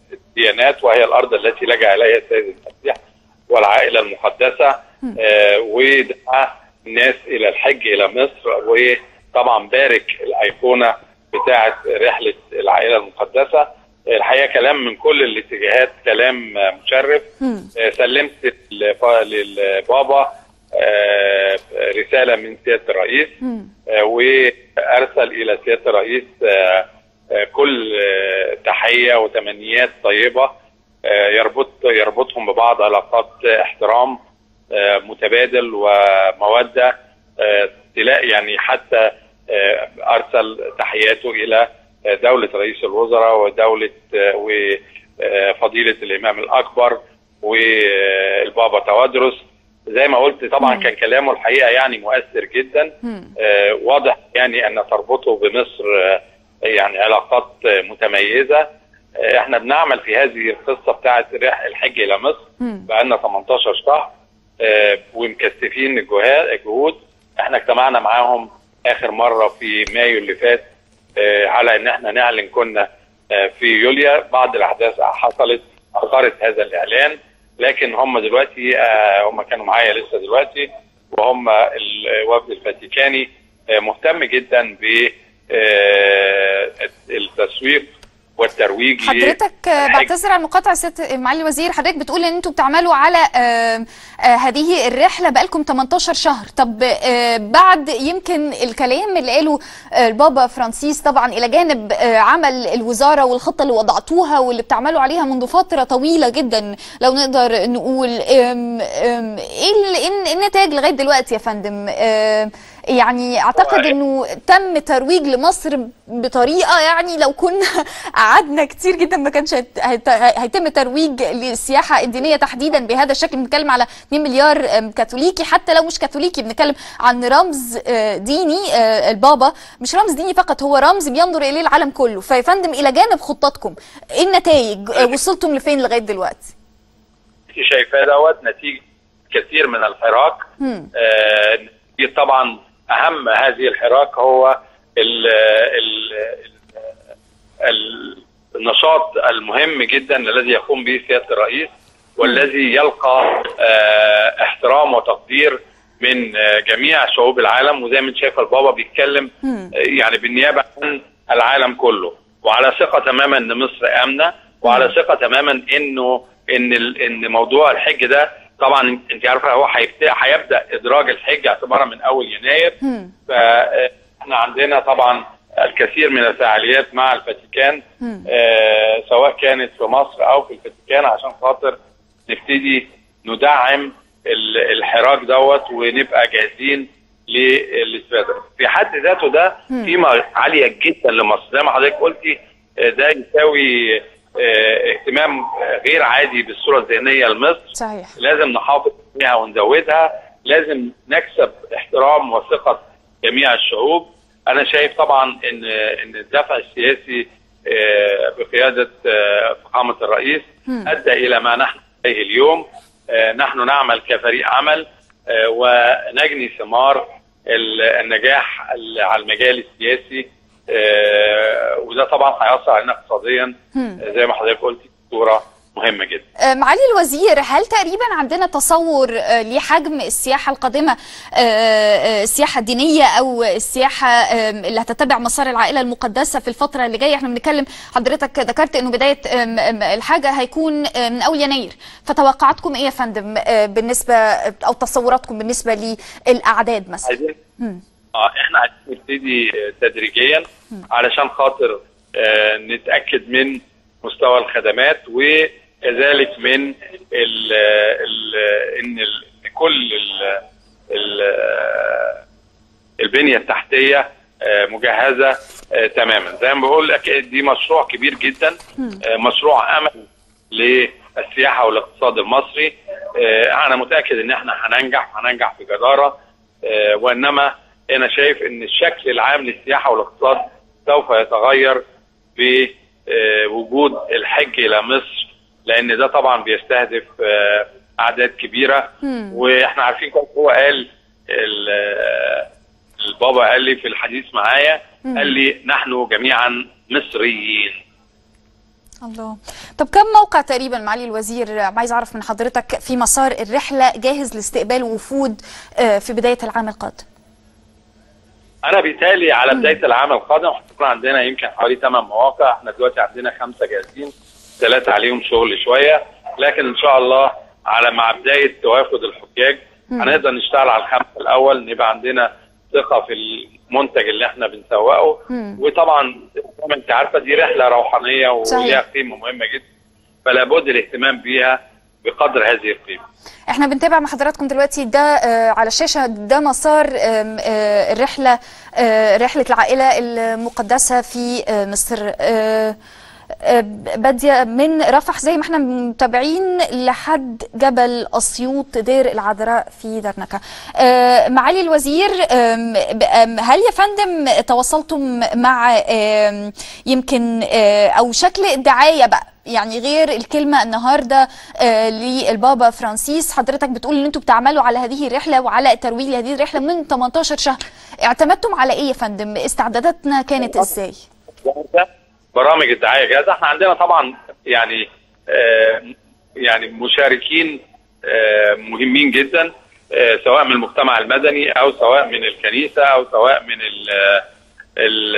الديانات وهي الارض التي لجا اليها السيد المسيح والعائله المقدسه آه، ودعا الناس الى الحج الى مصر وطبعا بارك الايقونه بتاعه رحله العائله المقدسه الحقيقه كلام من كل الاتجاهات كلام آه، مشرف آه، سلمت للب- للبابا آه، رساله من سياده الرئيس آه، وارسل الى سياده الرئيس آه، آه، كل آه، تحيه وتمنيات طيبه آه، يربط يربطهم ببعض علاقات آه، احترام آه، متبادل وموده آه، تلاقي يعني حتى آه، ارسل تحياته الى آه، دوله رئيس الوزراء ودوله آه، وفضيله الامام الاكبر والبابا توادرس زي ما قلت طبعا كان كلامه الحقيقه يعني مؤثر جدا آه، واضح يعني ان تربطه بمصر آه، يعني علاقات آه، متميزه آه، احنا بنعمل في هذه القصه بتاعه رح- الحج الى مصر بقالنا 18 شهر آه، ومكثفين الجها- الجهود احنا اجتمعنا معاهم اخر مره في مايو اللي فات آه، على ان احنا نعلن كنا آه، في يوليا بعض الاحداث حصلت اخرت هذا الاعلان لكن هم دلوقتي آه، هم كانوا معايا لسه دلوقتي وهم الوفد الفاتيكاني آه، مهتم جدا ب آه، التسويق والترويج حضرتك آه، للحج. بعتذر عن مقاطعة ست معالي الوزير حضرتك بتقول ان انتوا بتعملوا على آه، آه، هذه الرحلة بقالكم 18 شهر طب آه، بعد يمكن الكلام اللي قاله آه، البابا فرانسيس طبعا الى جانب آه، عمل الوزارة والخطة اللي وضعتوها واللي بتعملوا عليها منذ فترة طويلة جدا لو نقدر نقول آم، آم، ايه ال- إيه النتائج لغاية دلوقتي يا فندم آم، يعني اعتقد انه تم ترويج لمصر بطريقه يعني لو كنا قعدنا كتير جدا ما كانش هيت- هيت- هيتم ترويج للسياحه الدينيه تحديدا بهذا الشكل بنتكلم على 2 مليار أم، كاثوليكي حتى لو مش كاثوليكي بنتكلم عن رمز آه، ديني آه، البابا مش رمز ديني فقط هو رمز بينظر اليه العالم كله فيا فندم الى جانب خططكم ايه النتائج آه، وصلتم لفين لغايه دلوقتي؟ انت شايفاه دوت نتيجه كثير من الحراك مم. آه، نتيجة طبعا اهم هذه الحراك هو ال ال ال النشاط المهم جدا الذي يقوم به سياده الرئيس والذي يلقى آه، احترام وتقدير من آه، جميع شعوب العالم وزي ما انت شايف البابا بيتكلم آه، يعني بالنيابه عن العالم كله وعلى ثقه تماما ان مصر امنه وعلى ثقه تماما انه ان ال- ان موضوع الحج ده طبعا انت عارفه هو هيبدا هيبدا ادراج الحج اعتبارا من اول يناير فاحنا عندنا طبعا الكثير من الفعاليات مع الفاتيكان آه، سواء كانت في مصر او في الفاتيكان عشان خاطر نبتدي ندعم ال- الحراك دوت ونبقى جاهزين للاستفاده في حد ذاته ده قيمه عاليه جدا لمصر زي ما حضرتك قلتي آه، ده يساوي آه، اهتمام غير عادي بالصوره الذهنيه لمصر صحيح لازم نحافظ عليها ونزودها لازم نكسب احترام وثقة جميع الشعوب انا شايف طبعا ان ان الدفع السياسي آه، بقيادة آه، فخامة الرئيس ادى الى ما نحن عليه اليوم آه، نحن نعمل كفريق عمل آه، ونجني ثمار ال- النجاح ال- على المجال السياسي آه، وده طبعا هيأثر علينا اقتصاديا آه، زي ما حضرتك قلتي بصورة مهمة جدا آه، معالي الوزير هل تقريبا عندنا تصور آه، لحجم السياحة القادمة آه، آه، السياحة الدينية أو السياحة آه، اللي هتتبع مسار العائلة المقدسة في الفترة اللي جاية احنا بنتكلم حضرتك ذكرت انه بداية آم، آم، الحاجة هيكون آه، من أول يناير فتوقعاتكم ايه يا فندم آه، بالنسبة أو تصوراتكم بالنسبة للأعداد مثلا عايزين اه احنا عايزين نبتدي آه، تدريجيا علشان خاطر آه، نتاكد من مستوى الخدمات وكذلك من ال ال ان ال- إن كل ال ال البنيه التحتيه آه، مجهزه آه، تماما زي ما بقول لك دي مشروع كبير جدا آه، مشروع امل للسياحه والاقتصاد المصري آه، انا متاكد ان احنا هننجح هننجح بجداره آه، وانما انا شايف ان الشكل العام للسياحه والاقتصاد سوف يتغير بوجود الحج الى مصر لان ده طبعا بيستهدف آه، اعداد كبيره واحنا عارفين كويس هو قال ال- آه، البابا قال لي في الحديث معايا قال لي نحن جميعا مصريين الله طب كم موقع تقريبا معالي الوزير عايز اعرف من حضرتك في مسار الرحله جاهز لاستقبال وفود آه، في بدايه العام القادم انا بالتالي على بدايه العام القادم هتكون عندنا يمكن حوالي 8 مواقع احنا دلوقتي عندنا خمسه جاهزين ثلاثه عليهم شغل شويه لكن ان شاء الله على مع بدايه توافد الحجاج هنقدر نشتغل على الخمسه الاول نبقى عندنا ثقه في المنتج اللي احنا بنسوقه وطبعا زي ما انت عارفه دي رحله روحانيه وليها صحيح. قيمه مهمه جدا فلا بد الاهتمام بيها بقدر هذه القيمه احنا بنتابع مع حضراتكم دلوقتي ده آه، على الشاشه ده مسار آم، آه، الرحله آه، رحله العائله المقدسه في آه، مصر آه، آه، باديه من رفح زي ما احنا متابعين لحد جبل اسيوط دير العذراء في درنكه. آه، معالي الوزير آم، ب- آم، هل يا فندم تواصلتم مع آم، يمكن آه، او شكل الدعايه بقى يعني غير الكلمه النهارده آه، للبابا فرانسيس حضرتك بتقول ان انتوا بتعملوا على هذه الرحله وعلى ترويج هذه الرحله من 18 شهر اعتمدتم على ايه يا فندم استعداداتنا كانت ازاي جاهزه برامج الدعايه جاهزه احنا عندنا طبعا يعني آه يعني مشاركين آه مهمين جدا آه سواء من المجتمع المدني او سواء من الكنيسه او سواء من ال ال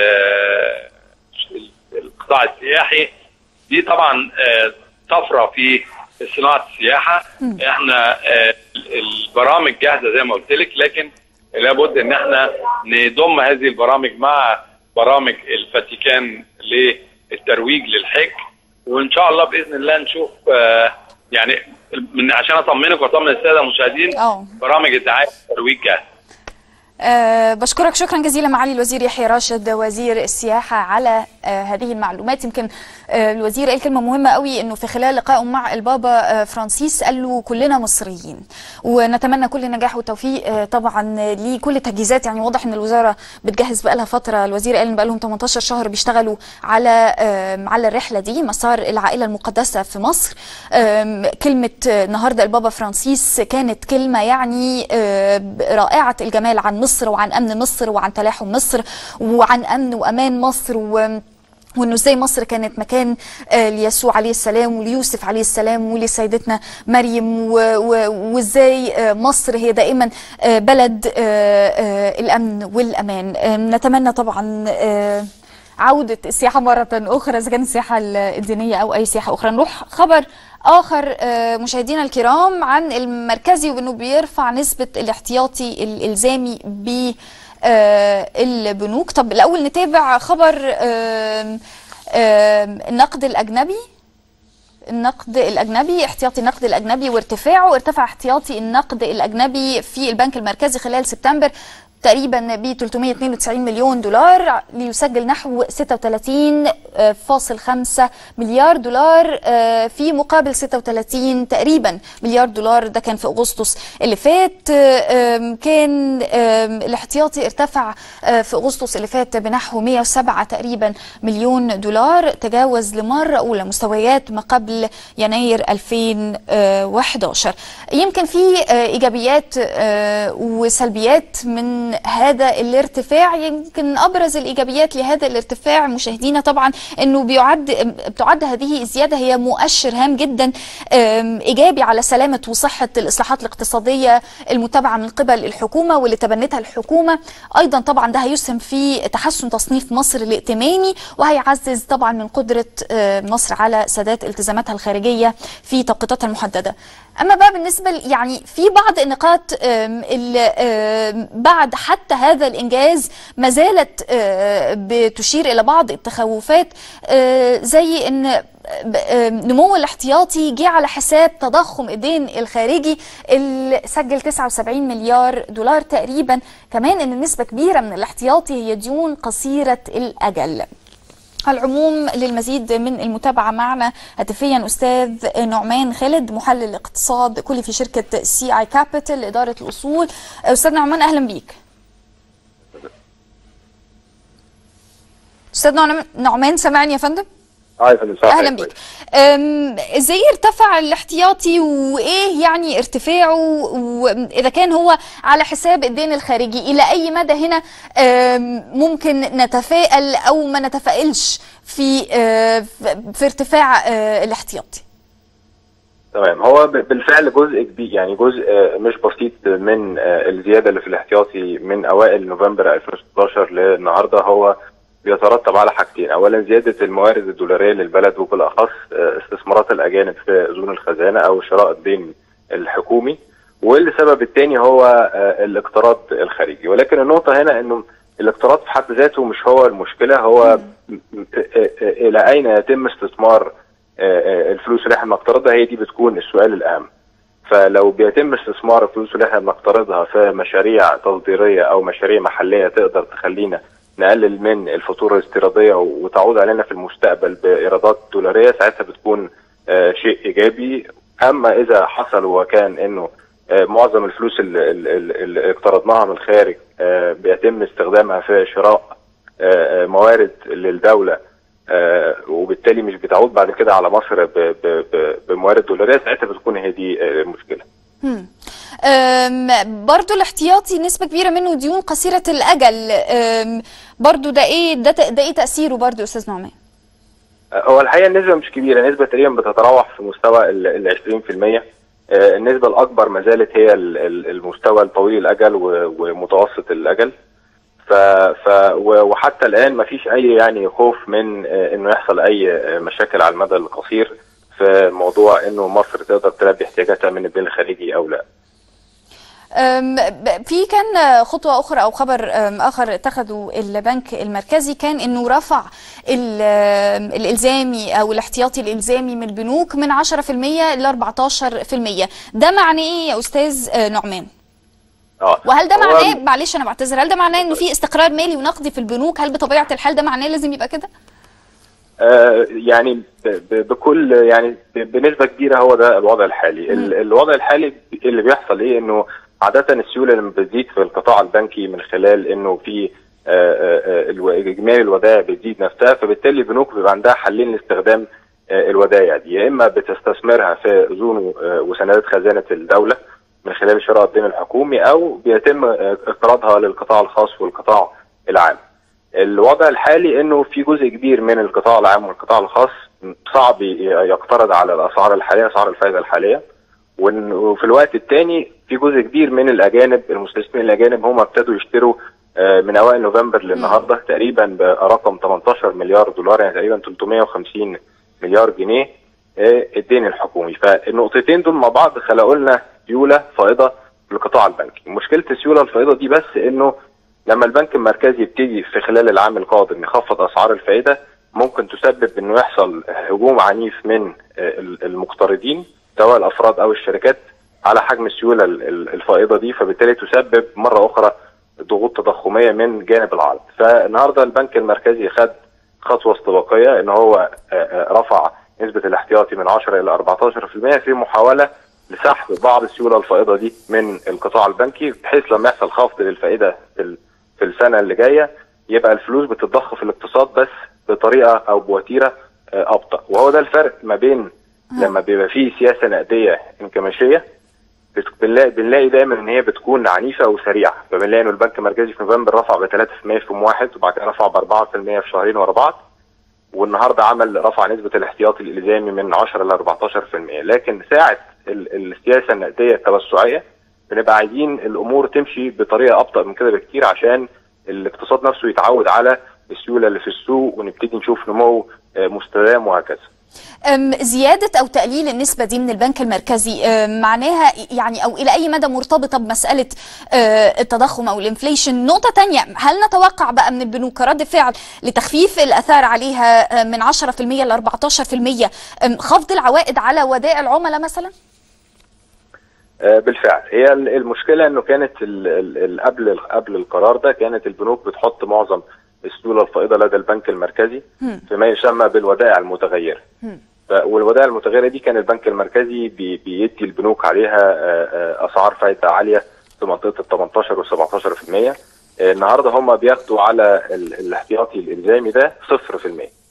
القطاع السياحي دي طبعا آه طفره في صناعه السياحه احنا آه البرامج جاهزه زي ما قلت لك لكن لابد ان احنا نضم هذه البرامج مع برامج الفاتيكان للترويج للحج وان شاء الله باذن الله نشوف آه، يعني من عشان اطمنك واطمن الساده المشاهدين اه برامج الدعايه والترويج جاهزه أه بشكرك شكرا جزيلا معالي الوزير يحيى راشد وزير السياحة على أه هذه المعلومات يمكن أه الوزير قال كلمة مهمة قوي انه في خلال لقائه مع البابا أه فرانسيس قال له كلنا مصريين ونتمنى كل نجاح وتوفيق أه طبعا لكل التجهيزات يعني واضح ان الوزارة بتجهز بقالها فترة الوزير قال ان بقالهم 18 شهر بيشتغلوا على أه على الرحلة دي مسار العائلة المقدسة في مصر أه كلمة آه، النهارده البابا فرانسيس كانت كلمة يعني آه، رائعة الجمال عن مصر وعن أمن مصر وعن تلاحم مصر وعن أمن وأمان مصر و وانه ازاي مصر كانت مكان آه، ليسوع عليه السلام وليوسف عليه السلام ولسيدتنا مريم و- و- وازاي آه، مصر هي دائما آه، بلد آه، آه، الامن والامان آه، نتمنى طبعا آه، عودة السياحة مرة أخرى إذا كانت السياحة الدينية أو أي سياحة أخرى نروح خبر آخر آه، مشاهدينا الكرام عن المركزي وأنه بيرفع نسبة الاحتياطي الإلزامي ب آه، البنوك طب الأول نتابع خبر آم، آم، النقد الأجنبي النقد الأجنبي احتياطي النقد الأجنبي وارتفاعه ارتفع احتياطي النقد الأجنبي في البنك المركزي خلال سبتمبر تقريبا ب 392 مليون دولار ليسجل نحو 36.5 مليار دولار آه، في مقابل 36 تقريبا مليار دولار ده كان في اغسطس اللي فات آه، آم، كان آم، الاحتياطي ارتفع آه، في اغسطس اللي فات بنحو 107 تقريبا مليون دولار تجاوز لمره اولى مستويات ما قبل يناير 2011 يمكن في آه، ايجابيات آه، وسلبيات من هذا الارتفاع يمكن ابرز الايجابيات لهذا الارتفاع مشاهدينا طبعا انه بيعد بتعد هذه الزياده هي مؤشر هام جدا آم، ايجابي على سلامه وصحه الاصلاحات الاقتصاديه المتبعه من قبل الحكومه واللي تبنتها الحكومه ايضا طبعا ده هيسهم في تحسن تصنيف مصر الائتماني وهيعزز طبعا من قدره آه، مصر على سداد التزاماتها الخارجيه في توقيتاتها المحدده اما بقى بالنسبه ل- يعني في بعض النقاط آم، اللي آم، بعد حتى هذا الانجاز ما زالت آه، بتشير الى بعض التخوفات آه، زي ان ب- آم، نمو الاحتياطي جه على حساب تضخم الدين الخارجي اللي سجل 79 مليار دولار تقريبا كمان ان نسبه كبيره من الاحتياطي هي ديون قصيره الاجل على العموم للمزيد من المتابعة معنا هاتفيا أستاذ نعمان خالد محلل اقتصاد كلي في شركة سي اي كابيتال إدارة الأصول أستاذ نعمان أهلا بيك أستاذ نعم- نعمان سامعني يا فندم اه يا فندم صح اهلا بيك أم، ازاي ارتفع الاحتياطي وايه يعني ارتفاعه واذا كان هو على حساب الدين الخارجي الى اي مدى هنا أم، ممكن نتفائل او ما نتفائلش في أه، في ارتفاع أه، الاحتياطي تمام هو ب- بالفعل جزء كبير يعني جزء آه، مش بسيط من آه، الزياده اللي في الاحتياطي من اوائل نوفمبر 2016 للنهارده هو بيترتب على حاجتين اولا زياده الموارد الدولاريه للبلد وبالاخص آه، استثمارات الاجانب في اذون الخزانه او شراء الدين الحكومي والسبب الثاني هو آه، الاقتراض الخارجي ولكن النقطه هنا انه الاقتراض في حد ذاته مش هو المشكله هو م- م- آه، آه، الى اين يتم استثمار آه، آه، الفلوس اللي احنا بنقترضها هي دي بتكون السؤال الاهم فلو بيتم استثمار الفلوس اللي احنا بنقترضها في مشاريع تصديريه او مشاريع محليه تقدر تخلينا نقلل من الفاتوره الاستيراديه وتعود علينا في المستقبل بايرادات دولاريه ساعتها بتكون آه، شيء ايجابي اما اذا حصل وكان انه آه، معظم الفلوس اللي, اللي اللي اقترضناها من الخارج آه، بيتم استخدامها في شراء آه، آه، موارد للدوله آه، وبالتالي مش بتعود بعد كده على مصر ب- ب- ب- بموارد دولاريه ساعتها بتكون هي دي آه، المشكله. هم. أم، برضو الاحتياطي نسبة كبيرة منه ديون قصيرة الأجل أم، برضو ده ايه ده, ت- ده ايه تأثيره برضو يا أستاذ نعمان آه، هو الحقيقه النسبه مش كبيره النسبه تقريبا بتتراوح في مستوى ال ال 20% آه، النسبه الاكبر ما زالت هي ال- ال- المستوى الطويل الاجل و- ومتوسط الاجل ف ف و- وحتى الان ما فيش اي يعني خوف من آه، انه يحصل اي آه، مشاكل على المدى القصير في موضوع انه مصر تقدر تلبي احتياجاتها من الدين الخارجي او لا. أم، ب- في كان خطوة أخرى أو خبر أم، آخر اتخذه البنك المركزي كان إنه رفع ال- أم، الإلزامي أو الاحتياطي الإلزامي من البنوك من 10% ل 14% ده معناه إيه يا أستاذ آه، نعمان؟ اه وهل ده هو- معناه معلش أنا بعتذر هل ده معناه إنه في استقرار مالي ونقدي في البنوك؟ هل بطبيعة الحال ده معناه لازم يبقى كده؟ آه، يعني ب- ب- بكل يعني ب- بنسبه كبيره هو ده الوضع الحالي ال- الوضع الحالي اللي بيحصل ايه انه عاده السيوله لما بتزيد في القطاع البنكي من خلال انه في آه، آه، آه، الو- اجمالي الودائع بتزيد نفسها فبالتالي البنوك بيبقى عندها حلين لاستخدام آه، الودائع دي يا اما بتستثمرها في اذون آه، وسندات خزانه الدوله من خلال شراء الدين الحكومي او بيتم آه، اقراضها للقطاع الخاص والقطاع العام الوضع الحالي انه في جزء كبير من القطاع العام والقطاع الخاص صعب ي- يقترض على الاسعار الحاليه اسعار الفائده الحاليه وإن- وفي الوقت الثاني في جزء كبير من الاجانب المستثمرين الاجانب هم ابتدوا يشتروا آه، من اوائل نوفمبر للنهارده تقريبا برقم 18 مليار دولار يعني تقريبا 350 مليار جنيه آه، الدين الحكومي فالنقطتين دول مع بعض خلقوا لنا سيوله فائضه في القطاع البنكي مشكله السيوله الفائضه دي بس انه لما البنك المركزي يبتدي في خلال العام القادم يخفض اسعار الفائده ممكن تسبب انه يحصل هجوم عنيف من آه، المقترضين سواء الافراد او الشركات على حجم السيوله ال- ال- الفائضه دي فبالتالي تسبب مره اخرى ضغوط تضخميه من جانب العرض فالنهارده البنك المركزي خد خطوه استباقيه ان هو آه، آه، رفع نسبه الاحتياطي من 10 الى 14% في محاوله لسحب بعض السيوله الفائضه دي من القطاع البنكي بحيث لما يحصل خفض للفائده في ال- في السنه اللي جايه يبقى الفلوس بتتضخ في الاقتصاد بس بطريقه او بوتيره آه، ابطا وهو ده الفرق ما بين لما بيبقى فيه سياسه نقديه انكماشيه بت- بنلاقي بنلاقي دايما ان هي بتكون عنيفه وسريعه فبنلاقي ان البنك المركزي في نوفمبر رفع ب 3% في يوم واحد وبعد كده رفع ب 4% في شهرين ورا بعض والنهارده عمل رفع نسبه الاحتياطي الالزامي من 10 ل 14% لكن ساعه ال- السياسه النقديه التوسعيه بنبقى عايزين الامور تمشي بطريقه ابطا من كده بكتير عشان الاقتصاد نفسه يتعود على السيوله اللي في السوق ونبتدي نشوف نمو آه، مستدام وهكذا أم، زيادة أو تقليل النسبة دي من البنك المركزي أم، معناها يعني أو إلى أي مدى مرتبطة بمسألة أه، التضخم أو الانفليشن نقطة تانية هل نتوقع بقى من البنوك كرد فعل لتخفيف الأثار عليها أه، من 10% ل 14% أم، خفض العوائد على ودائع العملاء مثلا؟ آه، بالفعل هي ال- المشكله انه كانت ال- ال- ال- قبل قبل القرار ده كانت البنوك بتحط معظم السيوله الفائضه لدى البنك المركزي هم. فيما يسمى بالودائع المتغيره هم. ف- والودائع المتغيره دي كان البنك المركزي بي- بيدي البنوك عليها آه، آه، اسعار فائده عاليه في منطقه ال 18 و 17% آه، النهارده هم بياخدوا على ال- الاحتياطي الالزامي ده 0%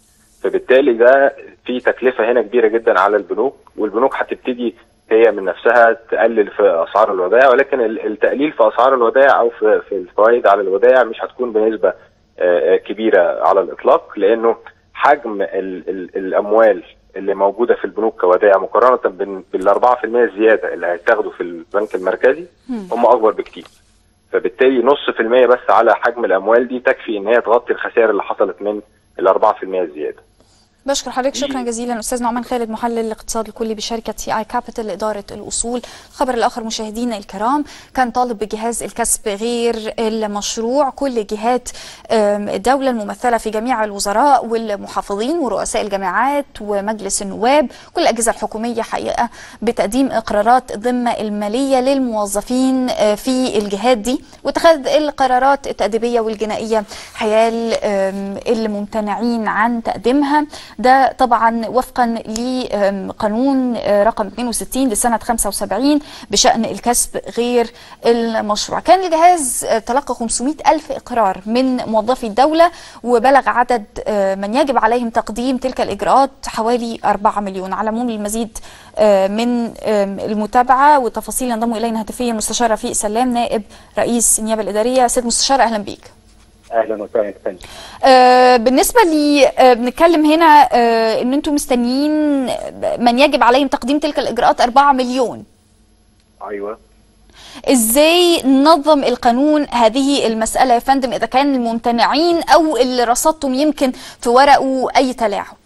فبالتالي ده في تكلفه هنا كبيره جدا على البنوك والبنوك هتبتدي هي من نفسها تقلل في اسعار الودائع ولكن ال- التقليل في اسعار الودائع او في في الفوائد على الودائع مش هتكون بنسبه آه، آه، كبيره على الاطلاق لانه حجم ال ال الاموال اللي موجوده في البنوك كودائع مقارنه بال- بال 4% الزياده اللي هيتاخدوا في البنك المركزي هم اكبر بكتير فبالتالي نص في المية بس على حجم الاموال دي تكفي ان هي تغطي الخسائر اللي حصلت من ال 4% الزياده بشكر حضرتك شكرا جزيلا استاذ نعمان خالد محلل الاقتصاد الكلي بشركه سي اي كابيتال لاداره الاصول الخبر الاخر مشاهدينا الكرام كان طالب بجهاز الكسب غير المشروع كل جهات آم، الدوله الممثله في جميع الوزراء والمحافظين ورؤساء الجامعات ومجلس النواب كل الاجهزه الحكوميه حقيقه بتقديم اقرارات الذمه الماليه للموظفين آه، في الجهات دي واتخاذ القرارات التاديبيه والجنائيه حيال آم، الممتنعين عن تقديمها ده طبعا وفقا لقانون آه، رقم 62 لسنه 75 بشان الكسب غير المشروع كان الجهاز آه، تلقى 500 ألف إقرار من موظفي الدولة وبلغ عدد آه، من يجب عليهم تقديم تلك الإجراءات حوالي 4 مليون على العموم المزيد آه، من آم، المتابعة وتفاصيل ينضم إلينا هاتفيا مستشار رفيق سلام نائب رئيس النيابة الإدارية سيد مستشار أهلا بيك اهلا وسهلا فندم آه، بالنسبة لي آه، بنتكلم هنا آه، ان انتم مستنيين من يجب عليهم تقديم تلك الاجراءات 4 مليون ايوه ازاي نظم القانون هذه المسألة يا فندم اذا كان الممتنعين او اللي رصدتم يمكن في ورقه اي تلاعب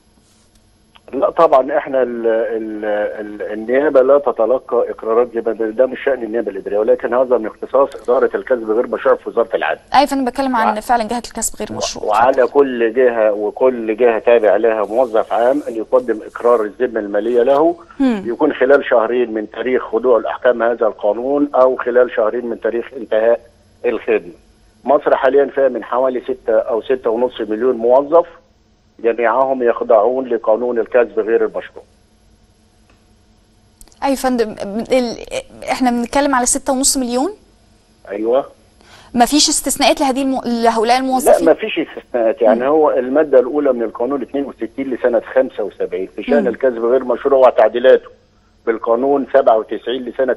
لا طبعا احنا ال ال ال النيابه لا تتلقى اقرارات زي ما ده ده مش شان النيابه الاداريه ولكن هذا من اختصاص اداره الكسب غير مشروع في وزاره العدل اي فندم بتكلم عن فعلا جهة الكسب غير مشروع وعلى كل جهه وكل جهه تابع لها موظف عام ان يقدم اقرار الذمه الماليه له مم. يكون خلال شهرين من تاريخ خضوع لاحكام هذا القانون او خلال شهرين من تاريخ انتهاء الخدمه. مصر حاليا فيها من حوالي ستة او ستة ونص مليون موظف جميعهم يخضعون لقانون الكسب غير المشروع. اي فندم ال... احنا بنتكلم على 6.5 مليون ايوه ما فيش استثناءات لهذه الم... لهؤلاء لا الموظفين ما فيش استثناءات يعني هو الماده الاولى من القانون 62 لسنه 75 في شان مم. الكسب غير مشروع وتعديلاته بالقانون 97 لسنه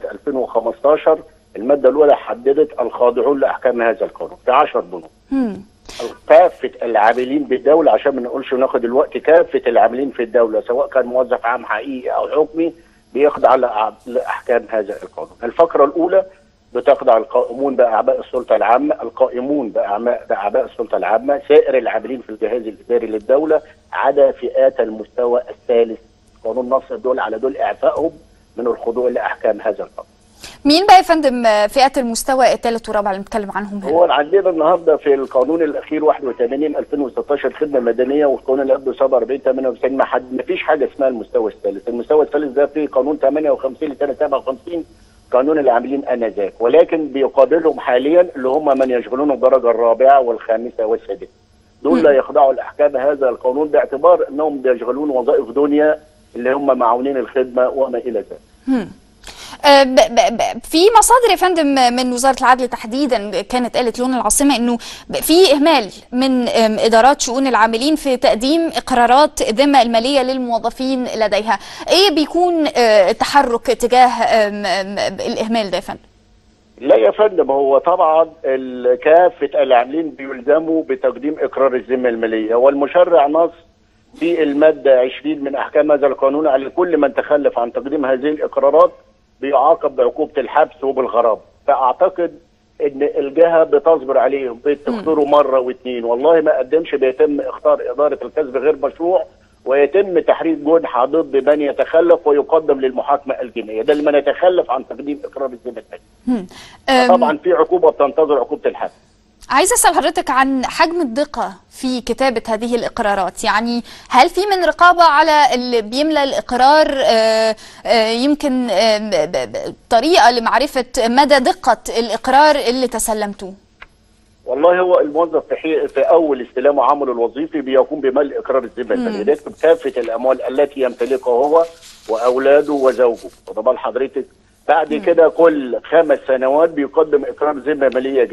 2015 الماده الاولى حددت الخاضعون لاحكام هذا القانون في 10 بنود مم. كافه العاملين بالدوله عشان ما نقولش ناخد الوقت كافه العاملين في الدوله سواء كان موظف عام حقيقي او حكمي بيخضع لأع- لاحكام هذا القانون. الفقره الاولى بتخضع القائمون باعباء السلطه العامه، القائمون باعباء باعباء السلطه العامه، سائر العاملين في الجهاز الاداري للدوله عدا فئات المستوى الثالث. قانون نص دول على دول اعفائهم من الخضوع لاحكام هذا القانون. مين بقى يا فندم فئات المستوى الثالث والرابع اللي بنتكلم عنهم هنا هو عندنا النهارده في القانون الاخير 81 2016 خدمه مدنيه والقانون اللي قبله 47 98 ما حد ما فيش حاجه اسمها المستوى الثالث، المستوى الثالث ده في قانون 58 لسنه 57 قانون العاملين انذاك ولكن بيقابلهم حاليا اللي هم من يشغلون الدرجه الرابعه والخامسه والسادسه. دول لا يخضعوا لاحكام هذا القانون باعتبار انهم بيشغلون وظائف دنيا اللي هم معاونين الخدمه وما الى ذلك. هم. آه، ب- ب- ب- في مصادر يا فندم من وزاره العدل تحديدا كانت قالت لون العاصمه انه ب- في اهمال من آم، ادارات شؤون العاملين في تقديم اقرارات الذمه الماليه للموظفين لديها ايه بيكون آه، التحرك تجاه آم، آم، الاهمال ده يا فندم لا يا فندم هو طبعا ال- كافة العاملين بيلزموا بتقديم إقرار الذمة المالية والمشرع نص في المادة 20 من أحكام هذا القانون على كل من تخلف عن تقديم هذه الإقرارات بيعاقب بعقوبة الحبس وبالغرامة فأعتقد إن الجهة بتصبر عليهم بتختاروا مرة واثنين والله ما قدمش بيتم إختار إدارة الكسب غير مشروع ويتم تحريك جنحة ضد من يتخلف ويقدم للمحاكمة الجنائية ده لمن يتخلف عن تقديم إقرار الذمة المالية هم. آم، طبعا في عقوبه بتنتظر عقوبه الحبس عايزه اسال حضرتك عن حجم الدقه في كتابه هذه الاقرارات يعني هل في من رقابه على اللي بيملى الاقرار آه، آه، يمكن آه، ب- ب- طريقه لمعرفه مدى دقه الاقرار اللي تسلمتوه والله هو الموظف في, حي... في اول استلامه عمله الوظيفي بيقوم بملء اقرار الذمه الماليه يكتب كافه الاموال التي يمتلكها هو واولاده وزوجه وطبعا حضرتك بعد كده كل خمس سنوات بيقدم اقرار ذمه ماليه جديد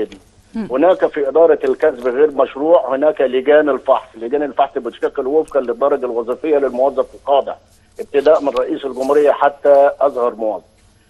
هناك في إدارة الكسب غير مشروع هناك لجان الفحص لجان الفحص بتشكل وفقا للدرجة الوظيفية للموظف الخاضع ابتداء من رئيس الجمهورية حتى أصغر موظف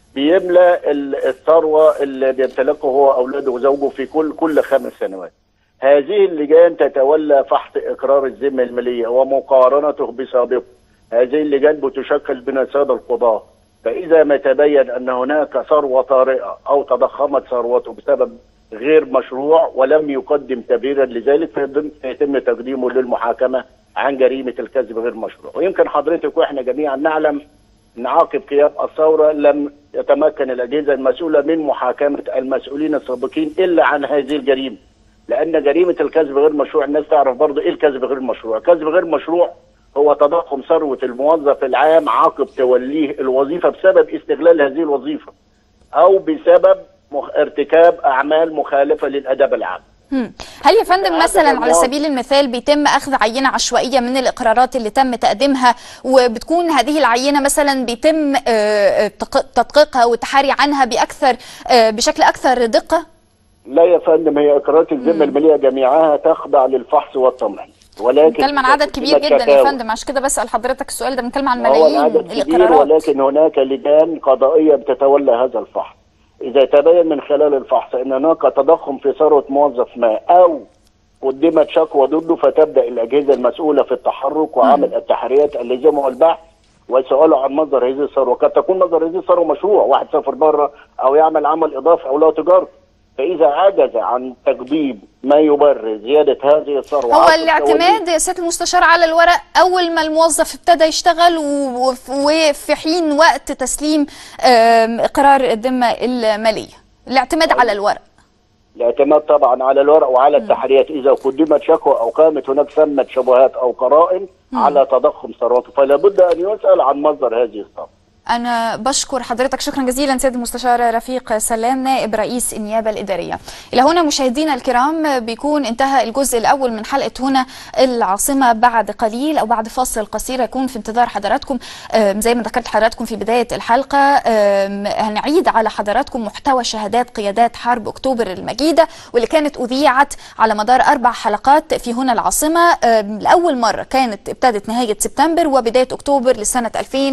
بيملى ال- الثروة اللي بيمتلكه هو أولاده وزوجه في كل كل خمس سنوات هذه اللجان تتولى فحص إقرار الذمة المالية ومقارنته بسابقه هذه اللجان بتشكل من السادة القضاة فإذا ما تبين أن هناك ثروة طارئة أو تضخمت ثروته بسبب غير مشروع ولم يقدم تبريرا لذلك فيتم- فيتم تقديمه للمحاكمة عن جريمة الكذب غير مشروع ويمكن حضرتك وإحنا جميعا نعلم أن عقب قيام الثورة لم يتمكن الأجهزة المسؤولة من محاكمة المسؤولين السابقين إلا عن هذه الجريمة لأن جريمة الكذب غير مشروع الناس تعرف برضه إيه الكذب غير مشروع الكذب غير مشروع هو تضخم ثروة الموظف العام عقب توليه الوظيفة بسبب استغلال هذه الوظيفة أو بسبب مخ... ارتكاب أعمال مخالفة للأدب العام هم. هل يا فندم هذا مثلا على الموضوع- سبيل المثال بيتم اخذ عينه عشوائيه من الاقرارات اللي تم تقديمها وبتكون هذه العينه مثلا بيتم آه، آه، تق- تدقيقها والتحري عنها باكثر آه، بشكل اكثر دقه؟ لا يا فندم هي إقرارات الذمة المالية جميعها تخضع للفحص والتمحيص ولكن بنتكلم عن عدد كبير جدا يا الشكاوى. فندم عشان كده بسال حضرتك السؤال ده بنتكلم عن هو ملايين العدد كبير الاقرارات ولكن هناك لجان قضائية بتتولى هذا الفحص إذا تبين من خلال الفحص أن هناك تضخم في ثروة موظف ما أو قدمت شكوى ضده فتبدأ الأجهزة المسؤولة في التحرك وعمل التحريات اللازمة والبحث وسؤاله عن مصدر هذه الثروة قد تكون مصدر هذه الثروة مشروع واحد سافر بره أو يعمل عمل إضافي أو له تجارة فإذا عجز عن تقديم ما يبرر زيادة هذه الثروة هو عقب الاعتماد يا سياده المستشار على الورق اول ما الموظف ابتدى يشتغل و- وف- وفي حين وقت تسليم آم، اقرار الذمه الماليه الاعتماد على الورق الاعتماد طبعا على الورق وعلى التحريات اذا قدمت شكوى او قامت هناك ثمه شبهات او قرائن على تضخم ثروته فلا بد ان يسال عن مصدر هذه الثروه أنا بشكر حضرتك شكرا جزيلا سيد المستشار رفيق سلام نائب رئيس النيابة الإدارية إلى هنا مشاهدينا الكرام بيكون انتهى الجزء الأول من حلقة هنا العاصمة بعد قليل أو بعد فاصل قصير يكون في انتظار حضراتكم آم، زي ما ذكرت حضراتكم في بداية الحلقة آم، هنعيد على حضراتكم محتوى شهادات قيادات حرب أكتوبر المجيدة واللي كانت أذيعت على مدار أربع حلقات في هنا العاصمة آم، لأول مرة كانت ابتدت نهاية سبتمبر وبداية أكتوبر لسنة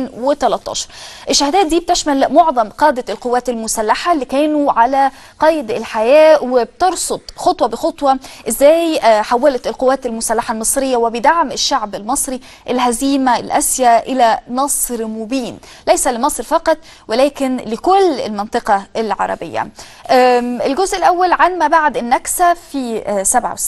2013 الشهادات دي بتشمل معظم قادة القوات المسلحة اللي كانوا على قيد الحياة وبترصد خطوة بخطوة ازاي آه، حولت القوات المسلحة المصرية وبدعم الشعب المصري الهزيمة القاسية إلى نصر مبين ليس لمصر فقط ولكن لكل المنطقة العربية أم، الجزء الأول عن ما بعد النكسة في آه،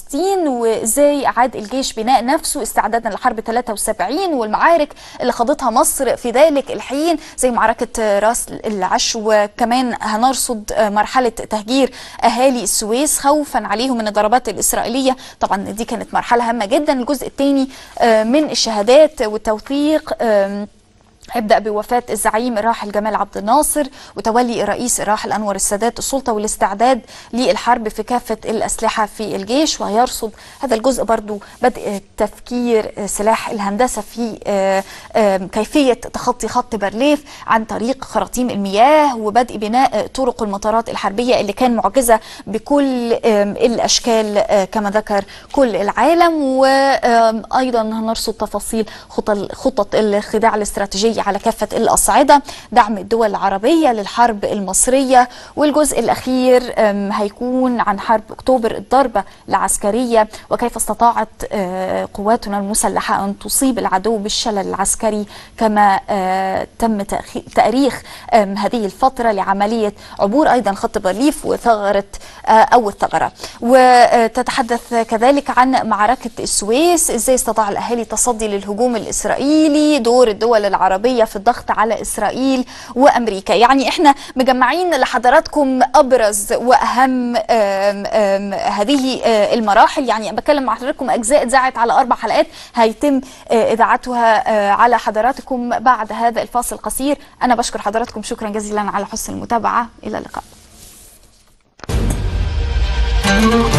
67 وازاي أعاد الجيش بناء نفسه استعدادا لحرب 73 والمعارك اللي خاضتها مصر في ذلك الحين زي معركة آه، راس العش وكمان هنرصد آه، مرحلة تهجير أهالي السويس خوفا عليهم من الضربات الإسرائيلية طبعا دي كانت مرحلة هامة جدا الجزء الثاني من الشهادات والتوثيق آم، هيبدأ بوفاة الزعيم الراحل جمال عبد الناصر وتولي الرئيس الراحل أنور السادات السلطة والاستعداد للحرب في كافة الأسلحة في الجيش وهيرصد هذا الجزء برضو بدء تفكير سلاح الهندسة في آه، آه، كيفية تخطي خط بارليف عن طريق خراطيم المياه وبدء بناء طرق المطارات الحربية اللي كان معجزة بكل آم، الأشكال آه، كما ذكر كل العالم وأيضا هنرصد تفاصيل خطط خطط الخداع الاستراتيجي على كافة الأصعدة دعم الدول العربية للحرب المصرية والجزء الأخير آم، هيكون عن حرب أكتوبر الضربة العسكرية وكيف استطاعت آه، قواتنا المسلحة أن تصيب العدو بالشلل العسكري كما آه، تم تأخي- تأريخ آم، هذه الفترة لعملية عبور أيضا خط بارليف وثغرة آه، أو الثغرة وتتحدث كذلك عن معركة السويس إزاي استطاع الأهالي التصدي للهجوم الإسرائيلي دور الدول العربية في الضغط على إسرائيل وأمريكا يعني إحنا مجمعين لحضراتكم أبرز وأهم آم، آم، هذه آه، المراحل يعني بكلم مع حضراتكم أجزاء اتذاعت على أربع حلقات هيتم آه، إذاعتها آه، على حضراتكم بعد هذا الفاصل القصير أنا بشكر حضراتكم شكرا جزيلا على حسن المتابعة إلى اللقاء